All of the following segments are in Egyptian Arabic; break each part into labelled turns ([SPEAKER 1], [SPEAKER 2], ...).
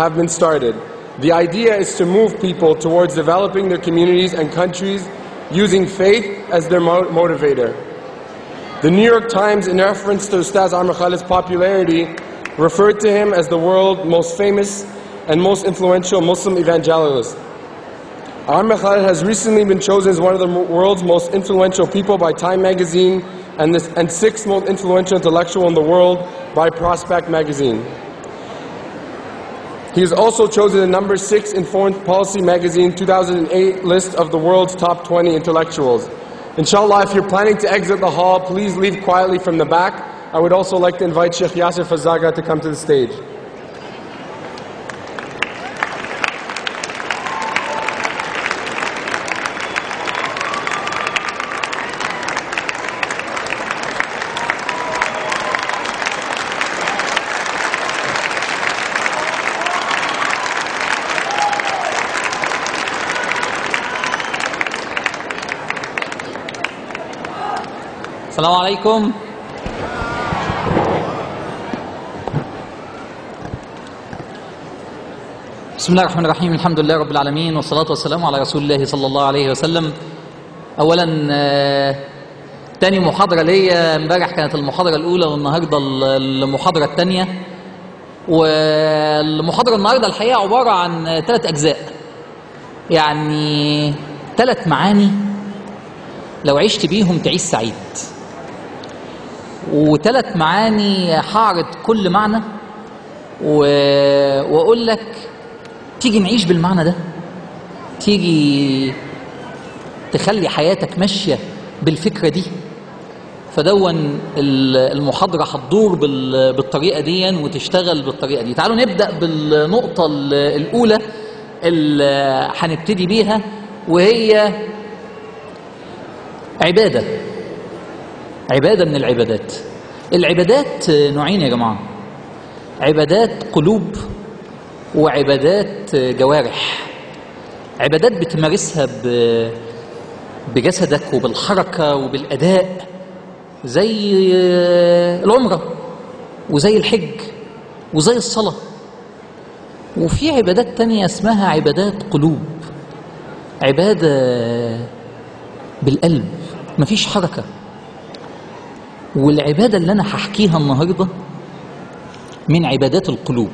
[SPEAKER 1] have been started. The idea is to move people towards developing their communities and countries using faith as their mo- motivator. The New York Times, in reference to Ustaz Amr Khalid's popularity, referred to him as the world's most famous and most influential Muslim evangelist. Amr Khalid has recently been chosen as one of the mo- world's most influential people by Time magazine and, the, and sixth most influential intellectual in the world by Prospect magazine. He is also chosen the number six in Foreign Policy magazine 2008 list of the world's top 20 intellectuals. Inshallah, if you're planning to exit the hall, please leave quietly from the back. I would also like to invite Sheikh Yasser Fazaga to come to the stage.
[SPEAKER 2] السلام عليكم بسم الله الرحمن الرحيم الحمد لله رب العالمين والصلاة والسلام على رسول الله صلى الله عليه وسلم أولا آه، تاني محاضرة ليا امبارح كانت المحاضرة الأولى والنهاردة المحاضرة الثانية والمحاضرة النهاردة الحقيقة عبارة عن ثلاث أجزاء يعني ثلاث معاني لو عشت بيهم تعيش سعيد وثلاث معاني هعرض كل معنى و... واقول لك تيجي نعيش بالمعنى ده تيجي تخلي حياتك ماشيه بالفكره دي فدون ال- المحاضره هتدور بال... بالطريقه دي وتشتغل بالطريقه دي تعالوا نبدا بالنقطه ال- الاولى اللي هنبتدي بيها وهي عباده عبادة من العبادات العبادات نوعين يا جماعة عبادات قلوب وعبادات جوارح عبادات بتمارسها ب- بجسدك وبالحركة وبالأداء زي العمرة وزي الحج وزي الصلاة وفي عبادات تانية اسمها عبادات قلوب عبادة بالقلب مفيش حركه والعبادة اللي أنا هحكيها النهاردة من عبادات القلوب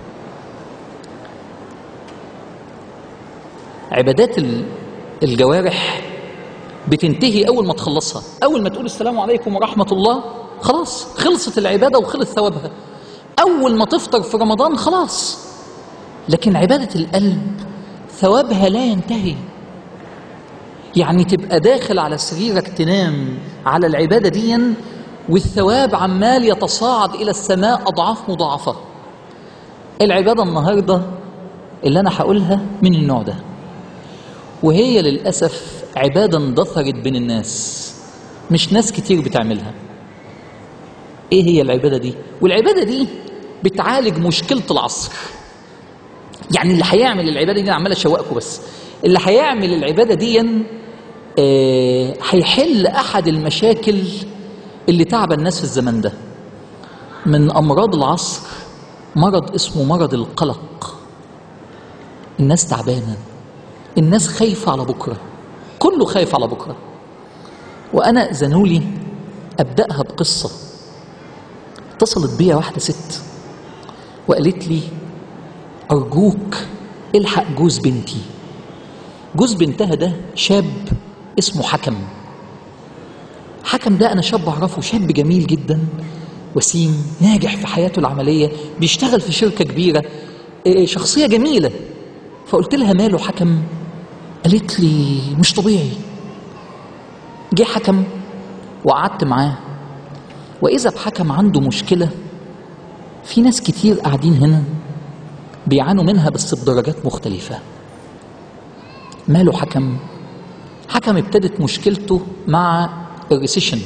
[SPEAKER 2] عبادات ال- الجوارح بتنتهي أول ما تخلصها أول ما تقول السلام عليكم ورحمة الله خلاص خلصت العبادة وخلص ثوابها أول ما تفطر في رمضان خلاص لكن عبادة القلب ثوابها لا ينتهي يعني تبقى داخل على سريرك تنام على العبادة دي والثواب عمال يتصاعد إلى السماء أضعاف مضاعفة العبادة النهاردة اللي أنا هقولها من النوع ده وهي للأسف عبادة اندثرت بين الناس مش ناس كتير بتعملها ايه هي العبادة دي والعبادة دي بتعالج مشكلة العصر يعني اللي هيعمل العبادة دي أنا عمال أشوقكم بس اللي هيعمل العبادة دي آه، هيحل أحد المشاكل اللي تعب الناس في الزمن ده من أمراض العصر مرض اسمه مرض القلق الناس تعبانة الناس خايفة على بكرة كله خايف على بكرة وأنا زنولي أبدأها بقصة اتصلت بيا واحدة ست وقالت لي أرجوك الحق جوز بنتي جوز بنتها ده شاب اسمه حكم حكم ده أنا شاب أعرفه شاب جميل جدا وسيم ناجح في حياته العملية بيشتغل في شركة كبيرة إيه، شخصية جميلة فقلت لها ماله حكم قالت لي مش طبيعي جه حكم وقعدت معاه وإذا بحكم عنده مشكلة في ناس كتير قاعدين هنا بيعانوا منها بس بدرجات مختلفة ماله حكم حكم ابتدت مشكلته مع الريسيشن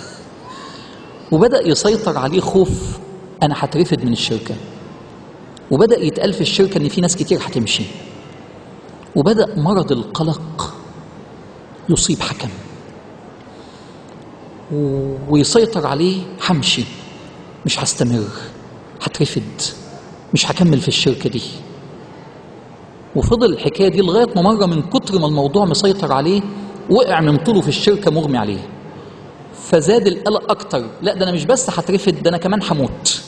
[SPEAKER 2] وبدأ يسيطر عليه خوف أنا هترفد من الشركة وبدأ يتقال في الشركة إن في ناس كتير هتمشي وبدأ مرض القلق يصيب حكم و- ويسيطر عليه همشي مش هستمر هترفد مش هكمل في الشركة دي وفضل الحكايه دي لغايه ما مره من كتر ما الموضوع مسيطر عليه وقع من طوله في الشركه مغمي عليه فزاد القلق اكتر لا ده انا مش بس هترفد ده انا كمان هموت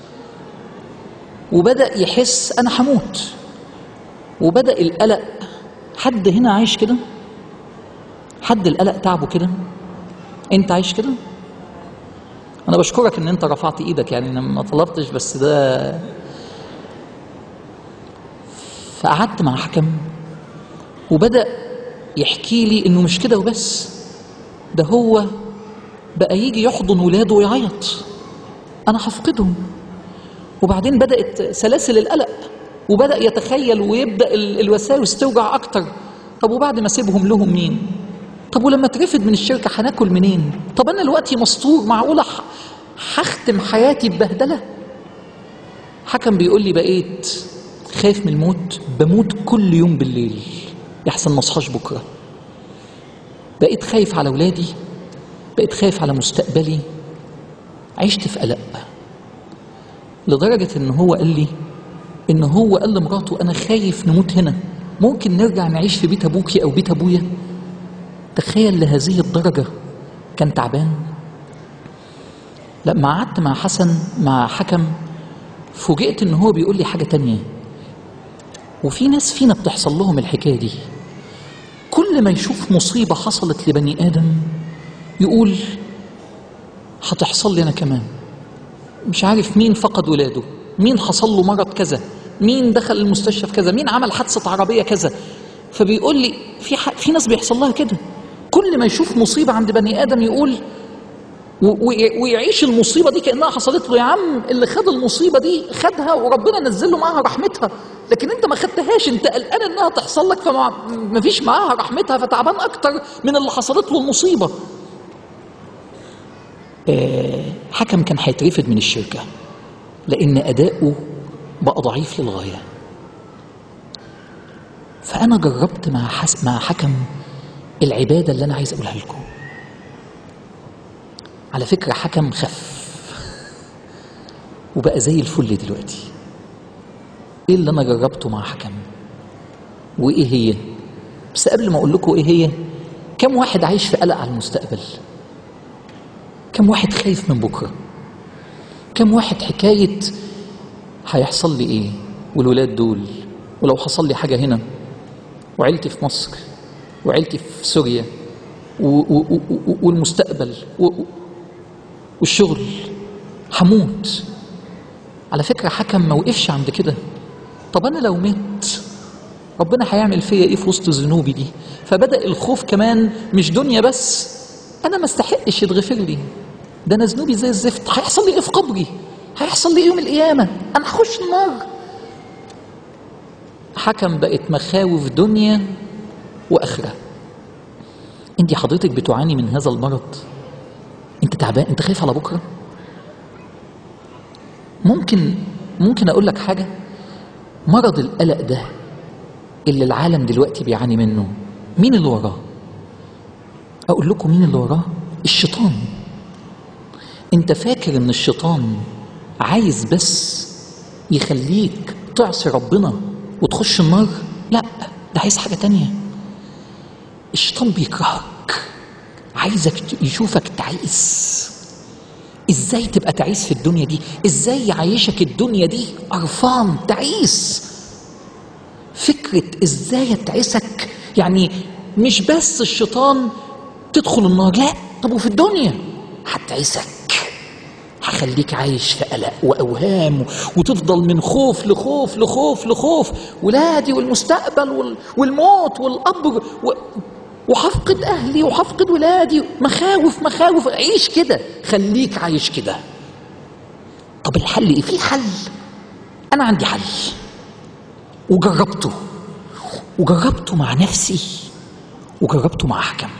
[SPEAKER 2] وبدا يحس انا هموت وبدا القلق حد هنا عايش كده حد القلق تعبه كده انت عايش كده انا بشكرك ان انت رفعت ايدك يعني انا ما طلبتش بس ده فقعدت مع حكم وبدا يحكي لي انه مش كده وبس ده هو بقى يجي يحضن ولاده ويعيط انا هفقدهم وبعدين بدات سلاسل القلق وبدا يتخيل ويبدا ال- الوساوس توجع اكتر طب وبعد ما اسيبهم لهم مين طب ولما اترفد من الشركه هناكل منين طب انا دلوقتي مستور معقوله ح- هختم حياتي ببهدله حكم بيقول لي بقيت خايف من الموت بموت كل يوم بالليل يحسن ما اصحاش بكره بقيت خايف على اولادي بقيت خايف على مستقبلي عشت في قلق لدرجة إن هو قال لي إن هو قال لمراته أنا خايف نموت هنا ممكن نرجع نعيش في بيت أبوكي أو بيت أبويا تخيل لهذه الدرجة كان تعبان لما قعدت مع حسن مع حكم فوجئت إن هو بيقول لي حاجة تانية وفي ناس فينا بتحصل لهم الحكاية دي كل ما يشوف مصيبة حصلت لبني آدم يقول هتحصل لي أنا كمان مش عارف مين فقد ولاده مين حصل له مرض كذا مين دخل المستشفى في كذا مين عمل حادثة عربية كذا فبيقول لي في ح... في ناس بيحصل لها كده كل ما يشوف مصيبة عند بني آدم يقول و- وي- ويعيش المصيبة دي كأنها حصلت له يا عم اللي خد المصيبة دي خدها وربنا نزل له معاها رحمتها لكن انت ما خدتهاش انت قلقان انها تحصل لك فما ما فيش معاها رحمتها فتعبان اكتر من اللي حصلت له المصيبة آه، حكم كان هيترفد من الشركة لأن أداؤه بقى ضعيف للغاية فأنا جربت مع حس... مع حكم العبادة اللي أنا عايز أقولها لكم على فكرة حكم خف وبقى زي الفل دلوقتي ايه اللي انا جربته مع حكم وايه هي بس قبل ما اقول لكم ايه هي كم واحد عايش في قلق على المستقبل كم واحد خايف من بكره كم واحد حكايه هيحصل لي ايه والولاد دول ولو حصل لي حاجه هنا وعيلتي في مصر وعيلتي في سوريا و- و- و- و- والمستقبل و- و- والشغل هموت على فكرة حكم ما وقفش عند كده طب أنا لو مت ربنا هيعمل فيا إيه في وسط ذنوبي دي فبدأ الخوف كمان مش دنيا بس أنا ما استحقش يتغفر لي ده أنا ذنوبي زي الزفت هيحصل لي إيه في قبري هيحصل لي إيه يوم القيامة أنا هخش النار حكم بقت مخاوف دنيا وآخرة أنت حضرتك بتعاني من هذا المرض أنت تعبان أنت خايف على بكرة ممكن ممكن اقول لك حاجه مرض القلق ده اللي العالم دلوقتي بيعاني منه مين اللي وراه اقول لكم مين اللي وراه الشيطان انت فاكر ان الشيطان عايز بس يخليك تعصي ربنا وتخش النار لا ده عايز حاجه تانية الشيطان بيكرهك عايزك يشوفك تعيس ازاي تبقى تعيس في الدنيا دي ازاي يعيشك الدنيا دي قرفان تعيس فكرة ازاي تعيسك يعني مش بس الشيطان تدخل النار لا طب وفي الدنيا هتعيسك هخليك عايش في قلق واوهام وتفضل من خوف لخوف لخوف لخوف ولادي والمستقبل وال- والموت والقبر و... وهفقد اهلي وهفقد ولادي مخاوف مخاوف عيش كده خليك عايش كده طب الحل ايه في حل انا عندي حل وجربته وجربته مع نفسي وجربته مع حكم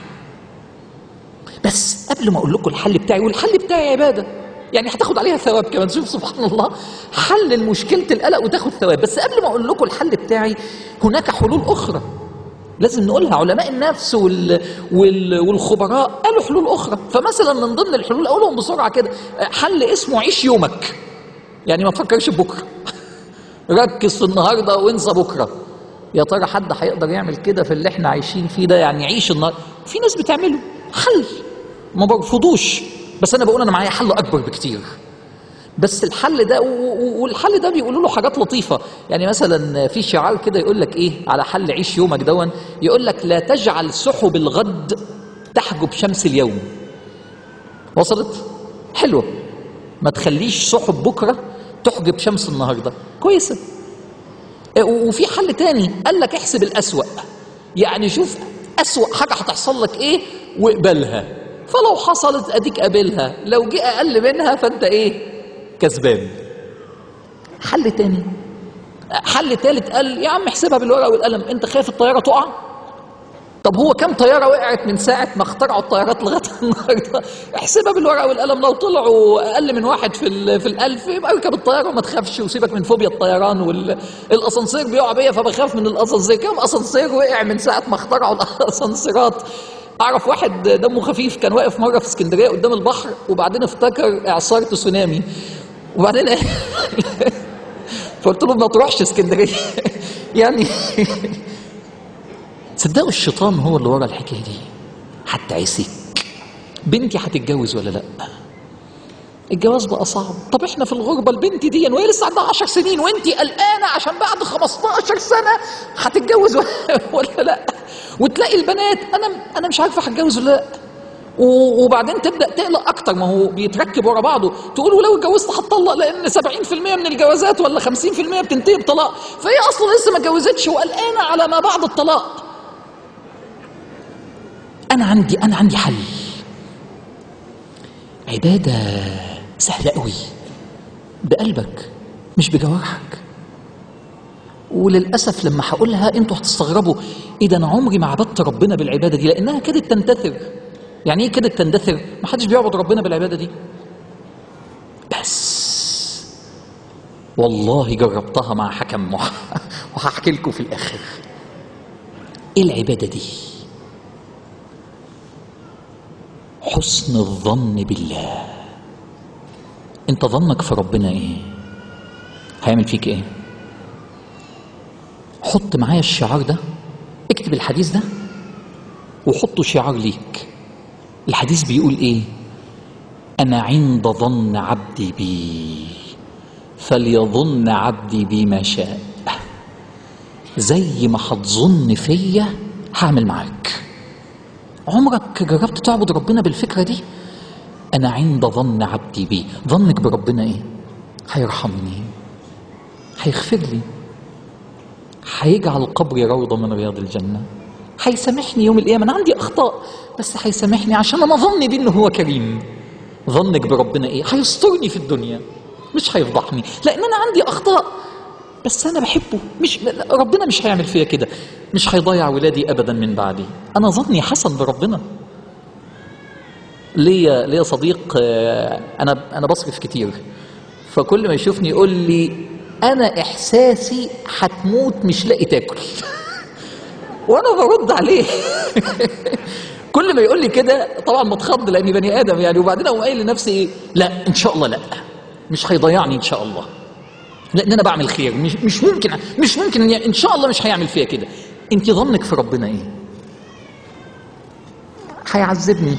[SPEAKER 2] بس قبل ما اقول لكم الحل بتاعي والحل بتاعي عباده يعني هتاخد عليها ثواب كمان شوف سبحان الله حل مشكله القلق وتاخد ثواب بس قبل ما اقول لكم الحل بتاعي هناك حلول اخرى لازم نقولها علماء النفس وال... وال... والخبراء قالوا حلول اخرى فمثلا من ضمن الحلول اقولهم بسرعه كده حل اسمه عيش يومك يعني ما تفكرش بكره ركز في النهارده وانسى بكره يا ترى حد هيقدر يعمل كده في اللي احنا عايشين فيه ده يعني يعيش النهار في ناس بتعمله حل ما برفضوش بس انا بقول انا معايا حل اكبر بكتير بس الحل ده و- و- والحل ده بيقولوا له حاجات لطيفه يعني مثلا في شعار كده يقول لك ايه على حل عيش يومك دون يقول لك لا تجعل سحب الغد تحجب شمس اليوم وصلت حلوه ما تخليش سحب بكره تحجب شمس النهارده كويسه إيه، و- وفي حل تاني قال لك احسب الأسوأ يعني شوف أسوأ حاجة هتحصل لك ايه واقبلها فلو حصلت اديك قابلها لو جه اقل منها فانت ايه كسبان حل تاني حل تالت قال يا عم احسبها بالورقه والقلم انت خايف الطياره تقع طب هو كم طياره وقعت من ساعه ما اخترعوا الطيارات لغايه النهارده احسبها بالورقه والقلم لو طلعوا اقل من واحد في ال- في الالف يبقى اركب الطياره وما تخافش وسيبك من فوبيا الطيران والاسانسير بيقع بيا فبخاف من الاسانسير كم اسانسير وقع من ساعه ما اخترعوا الاسانسيرات اعرف واحد دمه خفيف كان واقف مره في اسكندريه قدام البحر وبعدين افتكر اعصار تسونامي وبعدين فقلت له ما تروحش اسكندريه يعني صدقوا الشيطان هو اللي ورا الحكايه دي حتى عسيك بنتي هتتجوز ولا لا الجواز بقى صعب طب احنا في الغربه البنت دي وهي لسه عندها 10 سنين وانت قلقانه عشان بعد 15 سنه هتتجوز ولا لا وتلاقي البنات انا انا مش عارفه هتجوز ولا لا و- وبعدين تبدا تقلق اكتر ما هو بيتركب ورا بعضه تقول ولو اتجوزت هتطلق لان 70% من الجوازات ولا 50% بتنتهي بطلاق فهي اصلا لسه ما اتجوزتش وقلقانه على ما بعد الطلاق انا عندي انا عندي حل عباده سهله قوي بقلبك مش بجوارحك وللاسف لما هقولها انتوا هتستغربوا ايه ده انا عمري ما عبدت ربنا بالعباده دي لانها كادت تندثر يعني ايه كادت تندثر ما حدش بيعبد ربنا بالعباده دي بس والله جربتها مع حكم وه- وهحكي لكم في الاخر ايه العباده دي حسن الظن بالله انت ظنك في ربنا ايه هيعمل فيك ايه حط معايا الشعار ده اكتب الحديث ده وحطه شعار ليك الحديث بيقول ايه انا عند ظن عبدي بي فليظن عبدي بي ما شاء زي ما هتظن فيا هعمل معاك عمرك جربت تعبد ربنا بالفكره دي انا عند ظن عبدي بي ظنك بربنا ايه هيرحمني هيغفر لي هيجعل قبري روضه من رياض الجنه هيسامحني يوم القيامه انا عندي اخطاء بس هيسامحني عشان انا ظني بيه انه هو كريم ظنك بربنا ايه هيسترني في الدنيا مش هيفضحني لان انا عندي اخطاء بس انا بحبه مش لا- لا، ربنا مش هيعمل فيا كده مش هيضيع ولادي ابدا من بعدي انا ظني حسن بربنا ليا ليا صديق آه، انا انا بصرف كتير فكل ما يشوفني يقول لي انا احساسي هتموت مش لاقي تاكل وانا برد عليه كل ما يقول لي كده طبعا بتخض لاني بني ادم يعني وبعدين اقوم قايل لنفسي ايه لا ان شاء الله لا مش هيضيعني ان شاء الله لان انا بعمل خير مش مش ممكن مش ممكن ان شاء الله مش هيعمل فيا كده انت ظنك في ربنا ايه هيعذبني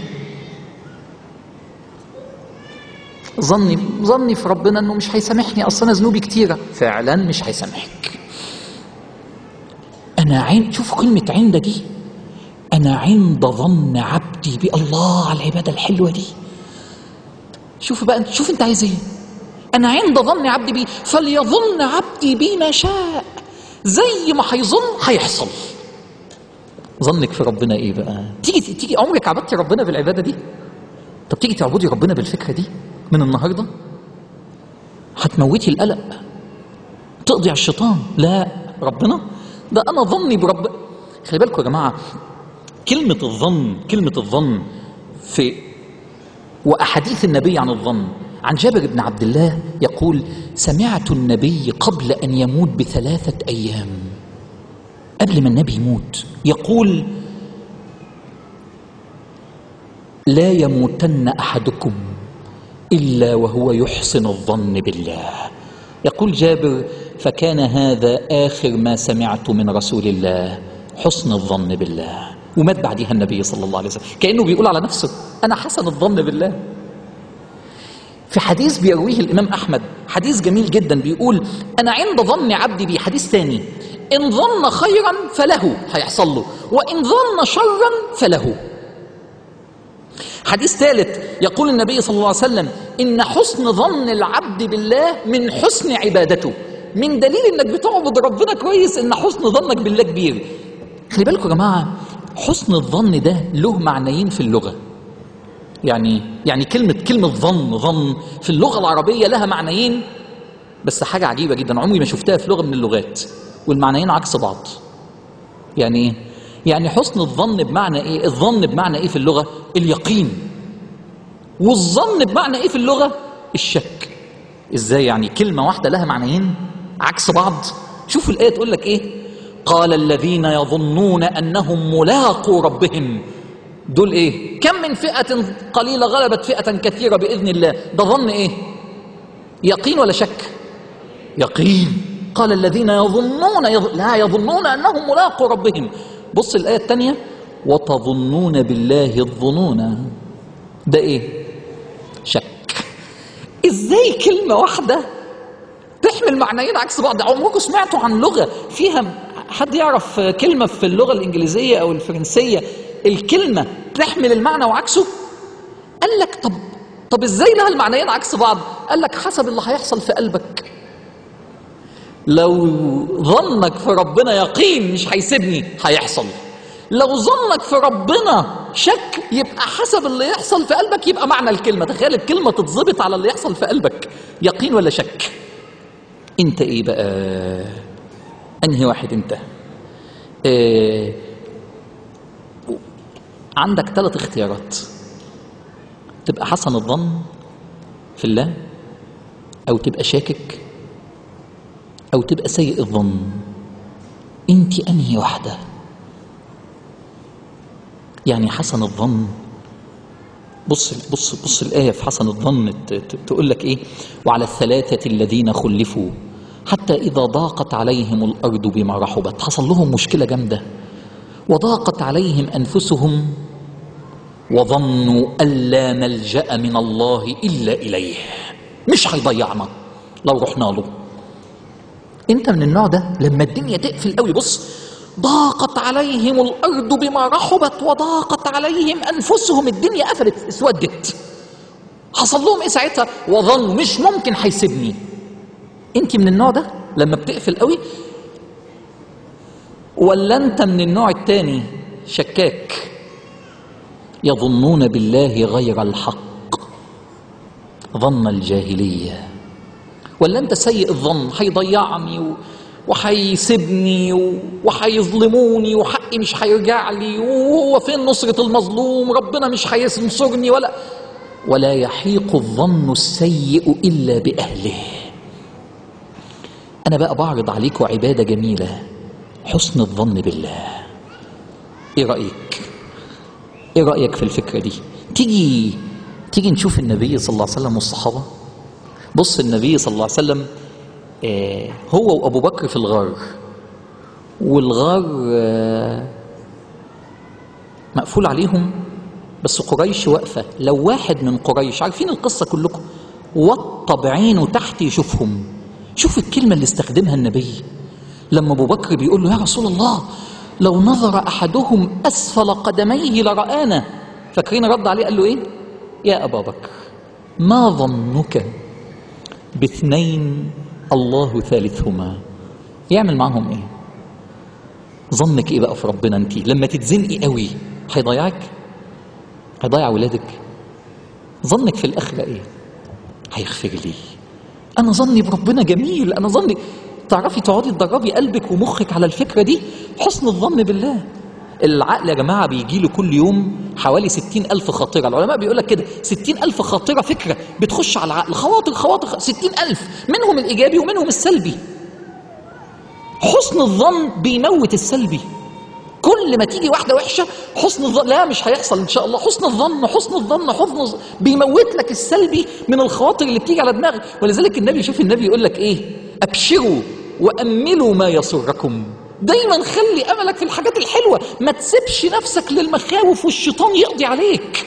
[SPEAKER 2] ظني ظني في ربنا انه مش هيسامحني اصل انا ذنوبي كتيره فعلا مش هيسامحك انا عين شوف كلمه عند دي انا عند ظن عبدي بي الله على العباده الحلوه دي شوف بقى انت شوف انت عايز ايه انا عند ظن عبدي بي فليظن عبدي بي ما شاء زي ما هيظن هيحصل ظنك في ربنا ايه بقى تيجي تيجي عمرك عبدتي ربنا بالعباده دي طب تيجي تعبدي ربنا بالفكره دي من النهارده هتموتي القلق تقضي على الشيطان لا ربنا ده انا ظني برب خلي بالكم يا جماعه كلمه الظن كلمه الظن في واحاديث النبي عن الظن عن جابر بن عبد الله يقول سمعت النبي قبل ان يموت بثلاثه ايام قبل ما النبي يموت يقول لا يموتن احدكم الا وهو يحسن الظن بالله يقول جابر فكان هذا آخر ما سمعت من رسول الله حسن الظن بالله ومات بعدها النبي صلى الله عليه وسلم كأنه بيقول على نفسه أنا حسن الظن بالله في حديث بيرويه الإمام أحمد حديث جميل جدا بيقول أنا عند ظن عبدي بي حديث ثاني إن ظن خيرا فله هيحصل له وإن ظن شرا فله حديث ثالث يقول النبي صلى الله عليه وسلم إن حسن ظن العبد بالله من حسن عبادته من دليل إنك بتعبد ربنا كويس إن حسن ظنك بالله كبير خلي بالكم يا جماعة حسن الظن ده له معنيين في اللغة يعني يعني كلمة كلمة ظن ظن في اللغة العربية لها معنيين بس حاجة عجيبة جدا عمري ما شفتها في لغة من اللغات والمعنيين عكس بعض يعني ايه؟ يعني حسن الظن بمعنى ايه الظن بمعنى ايه في اللغة اليقين والظن بمعنى ايه في اللغة الشك ازاي يعني كلمة واحدة لها معنيين عكس بعض شوفوا الآية تقول لك ايه قال الذين يظنون أنهم ملاقوا ربهم دول ايه كم من فئة قليلة غلبت فئة كثيرة بإذن الله ده ظن ايه يقين ولا شك يقين قال الذين يظنون يظ... لا يظنون أنهم ملاقوا ربهم بص الآية الثانية وتظنون بالله الظنون ده ايه شك ازاي كلمة واحدة تحمل معنيين عكس بعض عمركم سمعتوا عن لغة فيها حد يعرف كلمة في اللغة الإنجليزية أو الفرنسية الكلمة تحمل المعنى وعكسه قال لك طب طب ازاي لها المعنيين عكس بعض قال لك حسب اللي هيحصل في قلبك لو ظنك في ربنا يقين مش هيسيبني هيحصل لو ظنك في ربنا شك يبقى حسب اللي يحصل في قلبك يبقى معنى الكلمة تخيل الكلمة تتظبط على اللي يحصل في قلبك يقين ولا شك انت ايه بقى انهي واحد انت اه عندك ثلاث اختيارات تبقى حسن الظن في الله او تبقى شاكك او تبقى سيء الظن انت انهي واحده يعني حسن الظن بص بص بص الآية في حسن الظن تقول لك إيه وعلى الثلاثة الذين خلفوا حتى إذا ضاقت عليهم الأرض بما رحبت حصل لهم مشكلة جامدة وضاقت عليهم أنفسهم وظنوا أن لا ملجأ من الله إلا إليه مش هيضيعنا لو رحنا له انت من النوع ده لما الدنيا تقفل قوي بص ضاقت عليهم الارض بما رحبت وضاقت عليهم انفسهم الدنيا قفلت اسودت حصل لهم ايه ساعتها وظنوا مش ممكن هيسيبني انت من النوع ده لما بتقفل قوي ولا انت من النوع التاني شكاك يظنون بالله غير الحق ظن الجاهليه ولا انت سيء الظن هيضيعني و... وهيسيبني وهيظلموني وحقي مش هيرجع لي وهو فين نصرة المظلوم ربنا مش هينصرني ولا ولا يحيق الظن السيء إلا بأهله أنا بقى بعرض عليكم عبادة جميلة حسن الظن بالله إيه رأيك؟ إيه رأيك في الفكرة دي؟ تيجي تيجي نشوف النبي صلى الله عليه وسلم والصحابة بص النبي صلى الله عليه وسلم آه هو وابو بكر في الغار والغار آه مقفول عليهم بس قريش واقفه لو واحد من قريش عارفين القصه كلكم وطى بعينه تحت يشوفهم شوف الكلمه اللي استخدمها النبي لما ابو بكر بيقول له يا رسول الله لو نظر احدهم اسفل قدميه لرانا فاكرين رد عليه قال له ايه يا ابا بكر ما ظنك باثنين الله ثالثهما يعمل معاهم ايه ظنك ايه بقى في ربنا انت لما تتزنقي قوي هيضيعك هيضيع ولادك ظنك في الاخره ايه هيغفر لي انا ظني بربنا جميل انا ظني تعرفي تقعدي تدربي قلبك ومخك على الفكره دي حسن الظن بالله العقل يا جماعة بيجي له كل يوم حوالي ستين ألف خاطرة العلماء بيقول لك كده ستين ألف خاطرة فكرة بتخش على العقل خواطر خواطر ستين ألف منهم الإيجابي ومنهم السلبي حسن الظن بيموت السلبي كل ما تيجي واحدة وحشة حسن الظن لا مش هيحصل إن شاء الله حسن الظن حسن الظن حسن الظن بيموت لك السلبي من الخواطر اللي بتيجي على دماغك ولذلك النبي شوف النبي يقول لك إيه أبشروا وأملوا ما يسركم دايما خلي أملك في الحاجات الحلوة ما تسيبش نفسك للمخاوف والشيطان يقضي عليك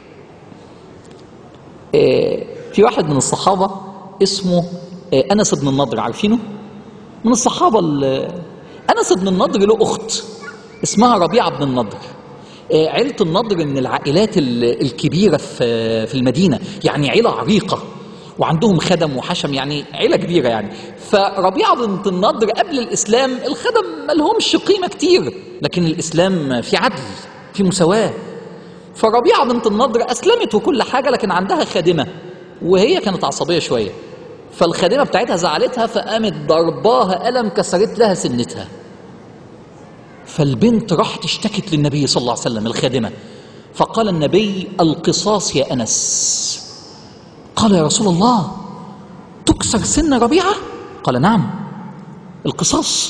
[SPEAKER 2] آه، في واحد من الصحابة اسمه آه، أنس بن النضر عارفينه؟ من الصحابة ال- أنس بن النضر له أخت اسمها ربيعة بن النضر آه، عيلة النضر من العائلات ال- الكبيرة في في المدينة يعني عيلة عريقة وعندهم خدم وحشم يعني عيلة كبيرة يعني فربيعة بنت النضر قبل الإسلام الخدم ما لهمش قيمة كتير لكن الإسلام في عدل في مساواة فربيعة بنت النضر أسلمت وكل حاجة لكن عندها خادمة وهي كانت عصبية شوية فالخادمة بتاعتها زعلتها فقامت ضرباها قلم كسرت لها سنتها فالبنت راحت اشتكت للنبي صلى الله عليه وسلم الخادمة فقال النبي القصاص يا أنس قال يا رسول الله تكسر سن ربيعة قال نعم القصاص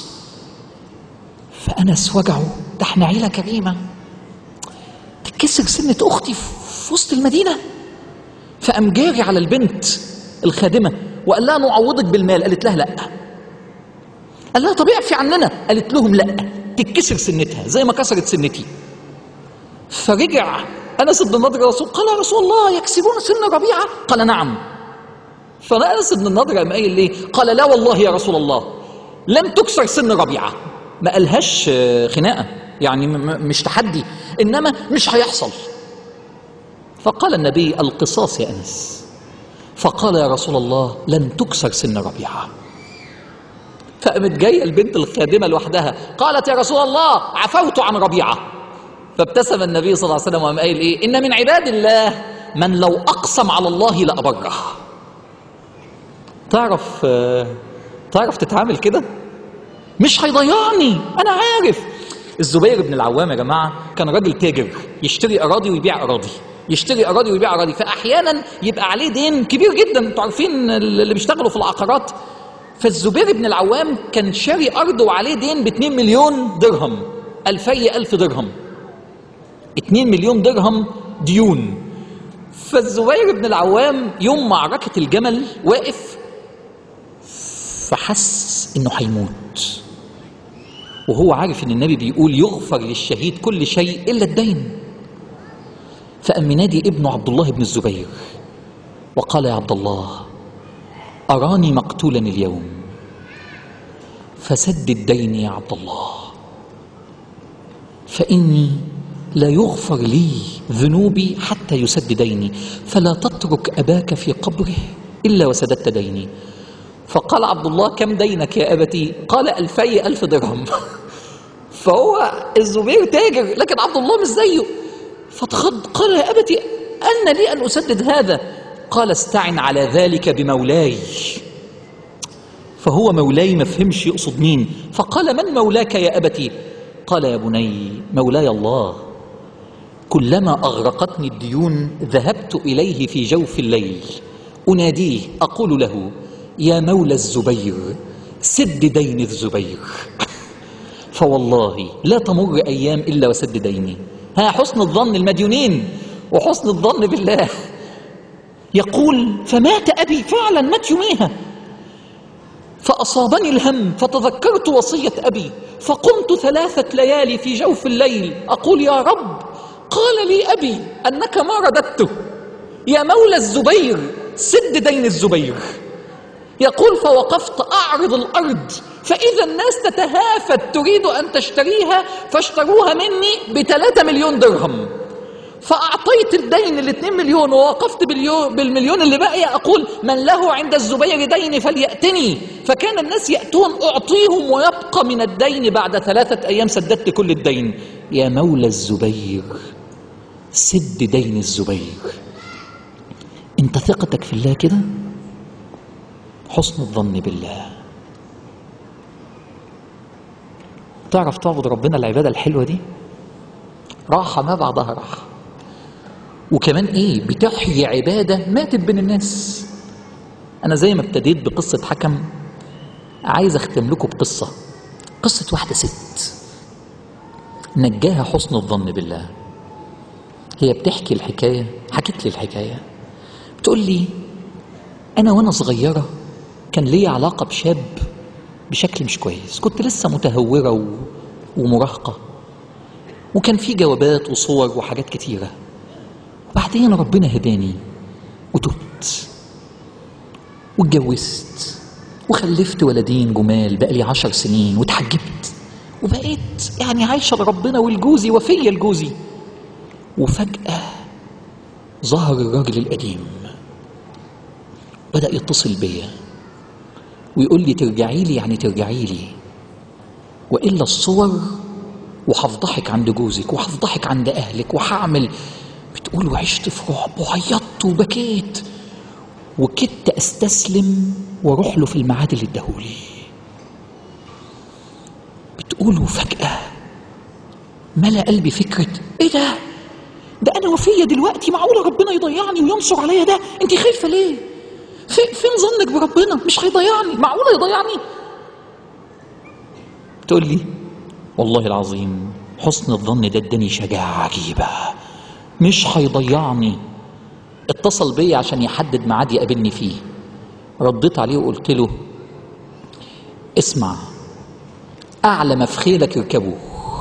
[SPEAKER 2] فأنس وجعه ده احنا عيلة كريمة تتكسر سنة أختي في وسط المدينة فقام جاري على البنت الخادمة وقال لها نعوضك بالمال قالت لها لا قال لها طب اعفي عننا قالت لهم لا تتكسر سنتها زي ما كسرت سنتي فرجع انس بن النضر يا رسول قال يا رسول الله يكسبون سن ربيعه قال نعم فانس بن النضر قام قايل ليه قال لا والله يا رسول الله لم تكسر سن ربيعه ما قالهاش آه، خناقه يعني م- م- مش تحدي انما مش هيحصل فقال النبي القصاص يا انس فقال يا رسول الله لن تكسر سن ربيعه فقامت جايه البنت الخادمه لوحدها قالت يا رسول الله عفوت عن ربيعه فابتسم النبي صلى الله عليه وسلم وقام قايل ايه ان من عباد الله من لو اقسم على الله لابره تعرف آه، تعرف تتعامل كده مش هيضيعني انا عارف الزبير بن العوام يا جماعه كان راجل تاجر يشتري اراضي ويبيع اراضي يشتري اراضي ويبيع اراضي فاحيانا يبقى عليه دين كبير جدا انتوا عارفين اللي بيشتغلوا في العقارات فالزبير بن العوام كان شاري ارض وعليه دين ب 2 مليون درهم ألفي ألف درهم 2 مليون درهم ديون فالزبير بن العوام يوم معركة الجمل واقف فحس انه هيموت وهو عارف ان النبي بيقول يغفر للشهيد كل شيء الا الدين فقام منادي ابنه عبد الله بن الزبير وقال يا عبد الله اراني مقتولا اليوم فسدد ديني يا عبد الله فاني لا يغفر لي ذنوبي حتى يسد ديني فلا تترك اباك في قبره الا وسددت ديني فقال عبد الله كم دينك يا أبتي قال ألفي ألف درهم فهو الزبير تاجر لكن عبد الله مش زيه فاتخض قال يا أبتي أن لي أن أسدد هذا قال استعن على ذلك بمولاي فهو مولاي ما فهمش يقصد مين فقال من مولاك يا أبتي قال يا بني مولاي الله كلما أغرقتني الديون ذهبت إليه في جوف الليل أناديه أقول له يا مولى الزبير سد دين الزبير فوالله لا تمر أيام إلا وسد ديني ها حسن الظن المديونين وحسن الظن بالله يقول فمات أبي فعلا مات يوميها فأصابني الهم فتذكرت وصية أبي فقمت ثلاثة ليالي في جوف الليل أقول يا رب قال لي أبي أنك ما رددته يا مولى الزبير سد دين الزبير يقول فوقفت أعرض الأرض فإذا الناس تتهافت تريد أن تشتريها فاشتروها مني بثلاثة مليون درهم فأعطيت الدين الاثنين مليون ووقفت باليو- بالمليون اللي بقي أقول من له عند الزبير دين فليأتني فكان الناس يأتون أعطيهم ويبقى من الدين بعد ثلاثة أيام سددت كل الدين يا مولى الزبير سد دين الزبير انت ثقتك في الله كده حسن الظن بالله تعرف تعبد ربنا العبادة الحلوة دي راحة ما بعدها راحة وكمان ايه بتحيي عبادة ماتت بين الناس انا زي ما ابتديت بقصة حكم عايز اختم لكم بقصة قصة واحدة ست نجاها حسن الظن بالله هي بتحكي الحكاية حكت لي الحكاية بتقول لي أنا وأنا صغيرة كان لي علاقة بشاب بشكل مش كويس كنت لسه متهورة و... ومراهقة وكان في جوابات وصور وحاجات كتيرة وبعدين ربنا هداني وتبت واتجوزت وخلفت ولدين جمال بقالي عشر سنين واتحجبت وبقيت يعني عايشة لربنا والجوزي وفية لجوزي وفجأة ظهر الراجل القديم بدأ يتصل بيا ويقول لي ترجعي لي يعني ترجعي لي وإلا الصور وهفضحك عند جوزك وهفضحك عند أهلك وهعمل بتقول وعشت في رعب وعيطت وبكيت وكدت أستسلم وأروح له في الميعاد اللي اداهولي بتقول وفجأة ملأ قلبي فكرة إيه ده؟ ده أنا وفية دلوقتي معقولة ربنا يضيعني وينصر عليا ده؟ أنت خايفة ليه؟ في فين ظنك بربنا؟ مش هيضيعني، معقولة يضيعني؟ تقول لي والله العظيم حسن الظن ده اداني شجاعة عجيبة مش هيضيعني اتصل بيا عشان يحدد ميعاد يقابلني فيه رديت عليه وقلت له اسمع اعلى ما في خيلك اركبه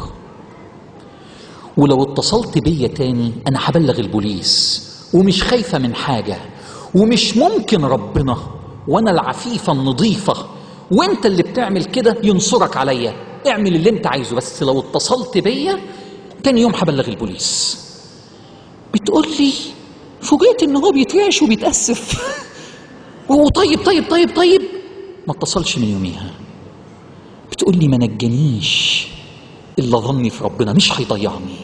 [SPEAKER 2] ولو اتصلت بيا تاني انا هبلغ البوليس ومش خايفه من حاجه ومش ممكن ربنا وانا العفيفه النظيفه وانت اللي بتعمل كده ينصرك عليا اعمل اللي انت عايزه بس لو اتصلت بيا تاني يوم هبلغ البوليس بتقول لي فوجئت ان هو بيترعش وبيتاسف وهو طيب طيب طيب طيب ما اتصلش من يوميها بتقول لي ما نجانيش الا ظني في ربنا مش هيضيعني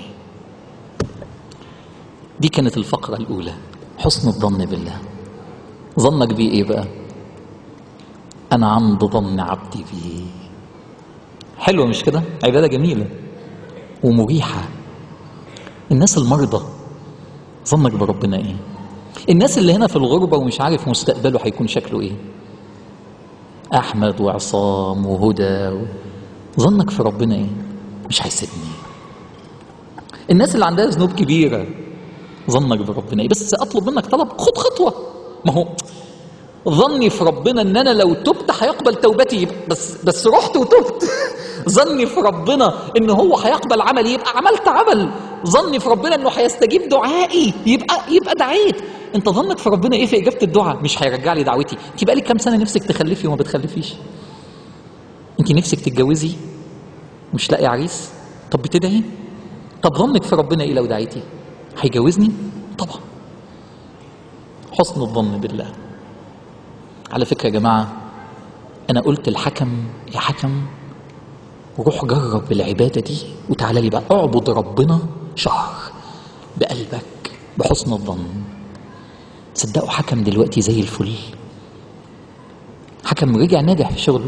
[SPEAKER 2] دي كانت الفقره الاولى حسن الظن بالله ظنك بيه ايه بقى انا عند ظن عبدي بيه حلوه مش كده عباده جميله ومريحه الناس المرضى ظنك بربنا ايه الناس اللي هنا في الغربة ومش عارف مستقبله هيكون شكله ايه احمد وعصام وهدى و... ظنك في ربنا ايه مش هيسيبني الناس اللي عندها ذنوب كبيرة ظنك بربنا ايه بس اطلب منك طلب خد خطوة ما هو ظني في ربنا ان انا لو تبت هيقبل توبتي بس بس رحت وتبت ظني في ربنا ان هو هيقبل عملي يبقى عملت عمل ظني في ربنا انه هيستجيب دعائي يبقى يبقى دعيت انت ظنك في ربنا ايه في اجابه الدعاء مش هيرجع لي دعوتي انت بقالك كام سنه نفسك تخلفي وما بتخلفيش انت نفسك تتجوزي مش لاقي عريس طب بتدعي طب ظنك في ربنا ايه لو دعيتي هيجوزني طبعا حسن الظن بالله على فكره يا جماعه انا قلت الحكم يا حكم روح جرب العباده دي وتعالى لي بقى اعبد ربنا شهر بقلبك بحسن الظن تصدقوا حكم دلوقتي زي الفل حكم رجع ناجح في شغله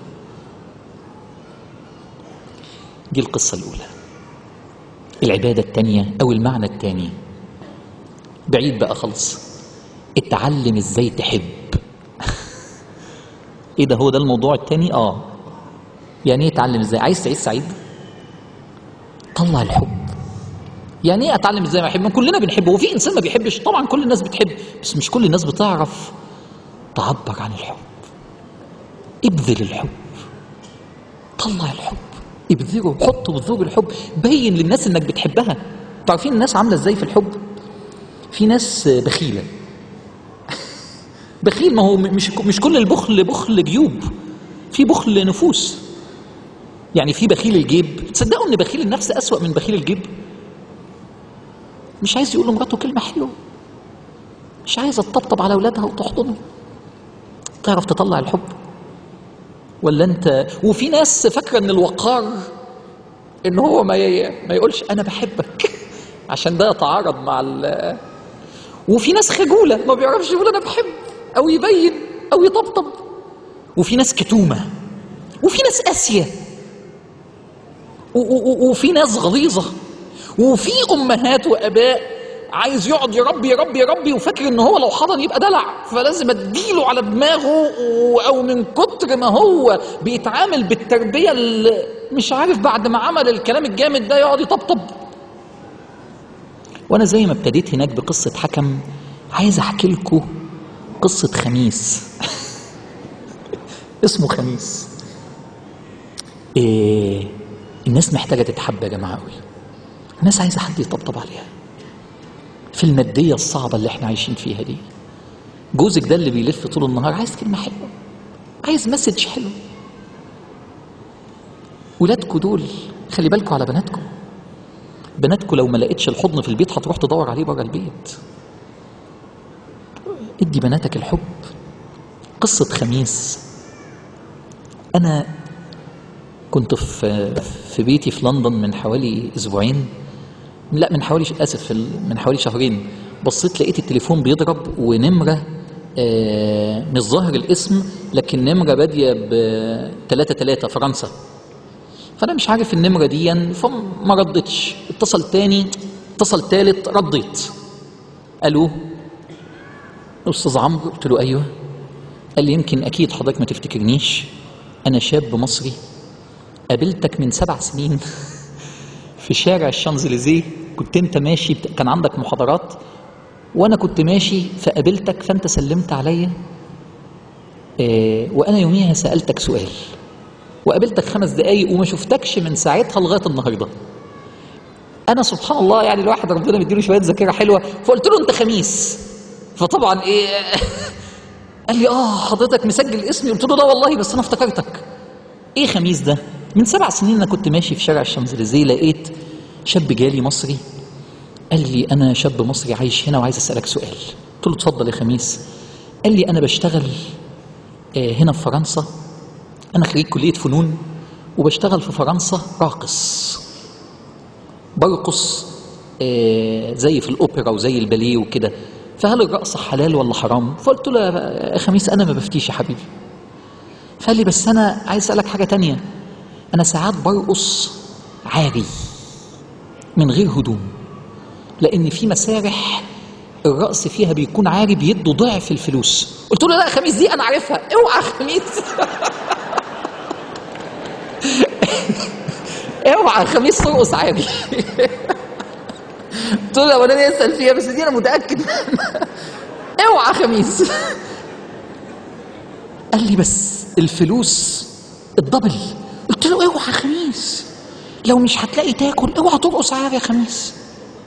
[SPEAKER 2] دي القصة الأولى العبادة التانية أو المعنى التاني بعيد بقى خالص اتعلم ازاي تحب ايه ده هو ده الموضوع التاني اه يعني ايه اتعلم ازاي عايز تعيش سعيد طلع الحب يعني ايه اتعلم ازاي ما احب ما كلنا بنحب هو في انسان ما بيحبش طبعا كل الناس بتحب بس مش كل الناس بتعرف تعبر عن الحب ابذل الحب طلع الحب ابذره حط بذور الحب بين للناس انك بتحبها تعرفين الناس عامله ازاي في الحب في ناس بخيله بخيل ما هو مش مش كل البخل بخل جيوب في بخل نفوس يعني في بخيل الجيب تصدقوا ان بخيل النفس اسوأ من بخيل الجيب مش عايز يقول لمراته كلمه حلوه مش عايزه تطبطب على اولادها وتحضنهم تعرف تطلع الحب ولا انت وفي ناس فاكره ان الوقار ان هو ما ي... ما يقولش انا بحبك عشان ده يتعارض مع ال... وفي ناس خجوله ما بيعرفش يقول انا بحب او يبين او يطبطب وفي ناس كتومه وفي ناس قاسيه و... و... وفي ناس غليظه وفي امهات واباء عايز يقعد يربي يربي يربي وفاكر ان هو لو حضن يبقى دلع فلازم اديله على دماغه او من كتر ما هو بيتعامل بالتربيه اللي مش عارف بعد ما عمل الكلام الجامد ده يقعد يطبطب وانا زي ما ابتديت هناك بقصه حكم عايز احكي لكم قصه خميس اسمه خميس إيه الناس محتاجه تتحب يا جماعه قوي الناس عايزه حد يطبطب عليها في الماديه الصعبه اللي احنا عايشين فيها دي جوزك ده اللي بيلف طول النهار عايز كلمه حلوه عايز مسج حلو ولادكم دول خلي بالكم على بناتكم بناتكم لو ما لقيتش الحضن في البيت هتروح تدور عليه بره البيت ادي بناتك الحب قصة خميس أنا كنت في في بيتي في لندن من حوالي أسبوعين لا من حوالي آسف من حوالي شهرين بصيت لقيت التليفون بيضرب ونمرة آه، مش ظاهر الاسم لكن نمرة بادية ب 3 3 فرنسا فأنا مش عارف النمرة دي فما ردتش اتصل تاني اتصل تالت رديت ألو أستاذ عمرو قلت له أيوه قال لي يمكن أكيد حضرتك ما تفتكرنيش أنا شاب مصري قابلتك من سبع سنين في شارع الشانزليزيه كنت أنت ماشي بت... كان عندك محاضرات وأنا كنت ماشي فقابلتك فأنت سلمت عليا آه وأنا يوميها سألتك سؤال وقابلتك خمس دقايق وما شفتكش من ساعتها لغاية النهاردة أنا سبحان الله يعني الواحد ربنا مديله شوية ذاكرة حلوة فقلت له أنت خميس فطبعا إيه قال لي اه حضرتك مسجل اسمي قلت له لا والله بس انا افتكرتك ايه خميس ده من سبع سنين انا كنت ماشي في شارع الشانزليزيه لقيت شاب جالي مصري قال لي انا شاب مصري عايش هنا وعايز اسالك سؤال قلت له اتفضل يا خميس قال لي انا بشتغل آه هنا في فرنسا انا خريج كليه فنون وبشتغل في فرنسا راقص برقص آه زي في الاوبرا وزي الباليه وكده فهل الرقص حلال ولا حرام؟ فقلت له يا خميس أنا ما بفتيش يا حبيبي. فقال لي بس أنا عايز أسألك حاجة تانية. أنا ساعات برقص عاري من غير هدوم. لأن في مسارح الرقص فيها بيكون عاري بيدوا ضعف الفلوس. قلت له لا خميس دي أنا عارفها، اوعى خميس. اوعى خميس ترقص عاري. قلت له الاولانيه اسال فيها بس دي انا متاكد اوعى خميس قال لي بس الفلوس الدبل قلت له اوعى خميس لو مش هتلاقي تاكل اوعى ترقص عاري يا خميس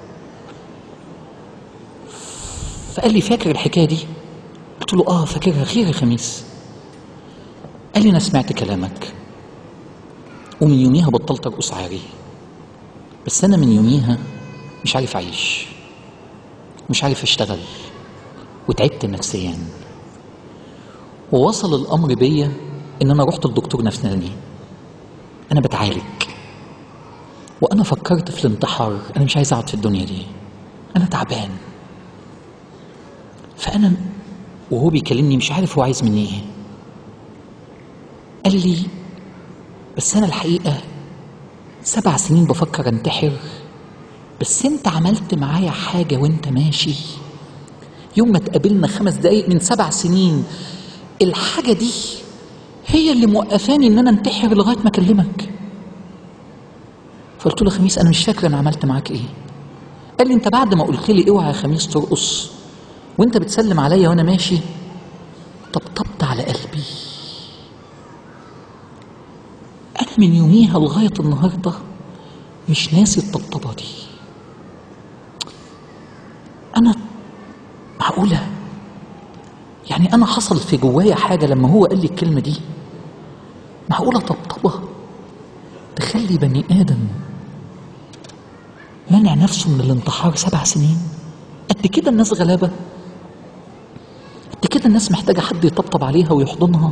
[SPEAKER 2] فقال لي فاكر الحكايه دي قلت له اه فاكرها خير يا خميس قال لي انا سمعت كلامك ومن يوميها بطلت ارقص عاري بس انا من يوميها مش عارف اعيش مش عارف اشتغل وتعبت نفسيا ووصل الامر بيا ان انا رحت لدكتور نفساني انا بتعالج وانا فكرت في الانتحار انا مش عايز اقعد في الدنيا دي انا تعبان فانا وهو بيكلمني مش عارف هو عايز مني ايه قال لي بس انا الحقيقه سبع سنين بفكر انتحر بس انت عملت معايا حاجة وانت ماشي يوم ما تقابلنا خمس دقايق من سبع سنين الحاجة دي هي اللي موقفاني ان انا انتحر لغاية ما اكلمك فقلت له خميس انا مش فاكر انا عملت معاك ايه قال لي انت بعد ما قلت لي اوعى يا خميس ترقص وانت بتسلم عليا وانا ماشي طبطبت على قلبي انا من يوميها لغاية النهاردة مش ناسي الطبطبة دي أنا معقولة يعني أنا حصل في جوايا حاجة لما هو قال لي الكلمة دي معقولة طبطبة تخلي بني آدم منع نفسه من الانتحار سبع سنين قد كده الناس غلابة قد كده الناس محتاجة حد يطبطب عليها ويحضنها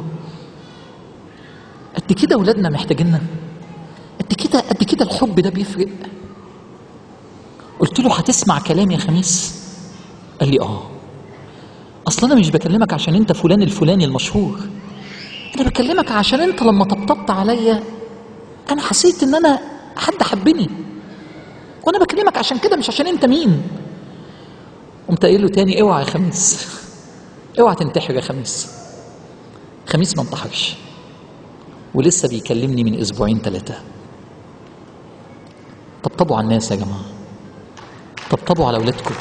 [SPEAKER 2] قد كده ولادنا محتاجيننا قد كده قد كده الحب ده بيفرق قلت له هتسمع كلام يا خميس قال لي اه اصل انا مش بكلمك عشان انت فلان الفلاني المشهور انا بكلمك عشان انت لما طبطبت عليا انا حسيت ان انا حد حبني وانا بكلمك عشان كده مش عشان انت مين قمت قايل له تاني اوعى يا خميس اوعى تنتحر يا خميس خميس ما انتحرش ولسه بيكلمني من اسبوعين ثلاثه طبطبوا على الناس يا جماعه طبطبوا على اولادكم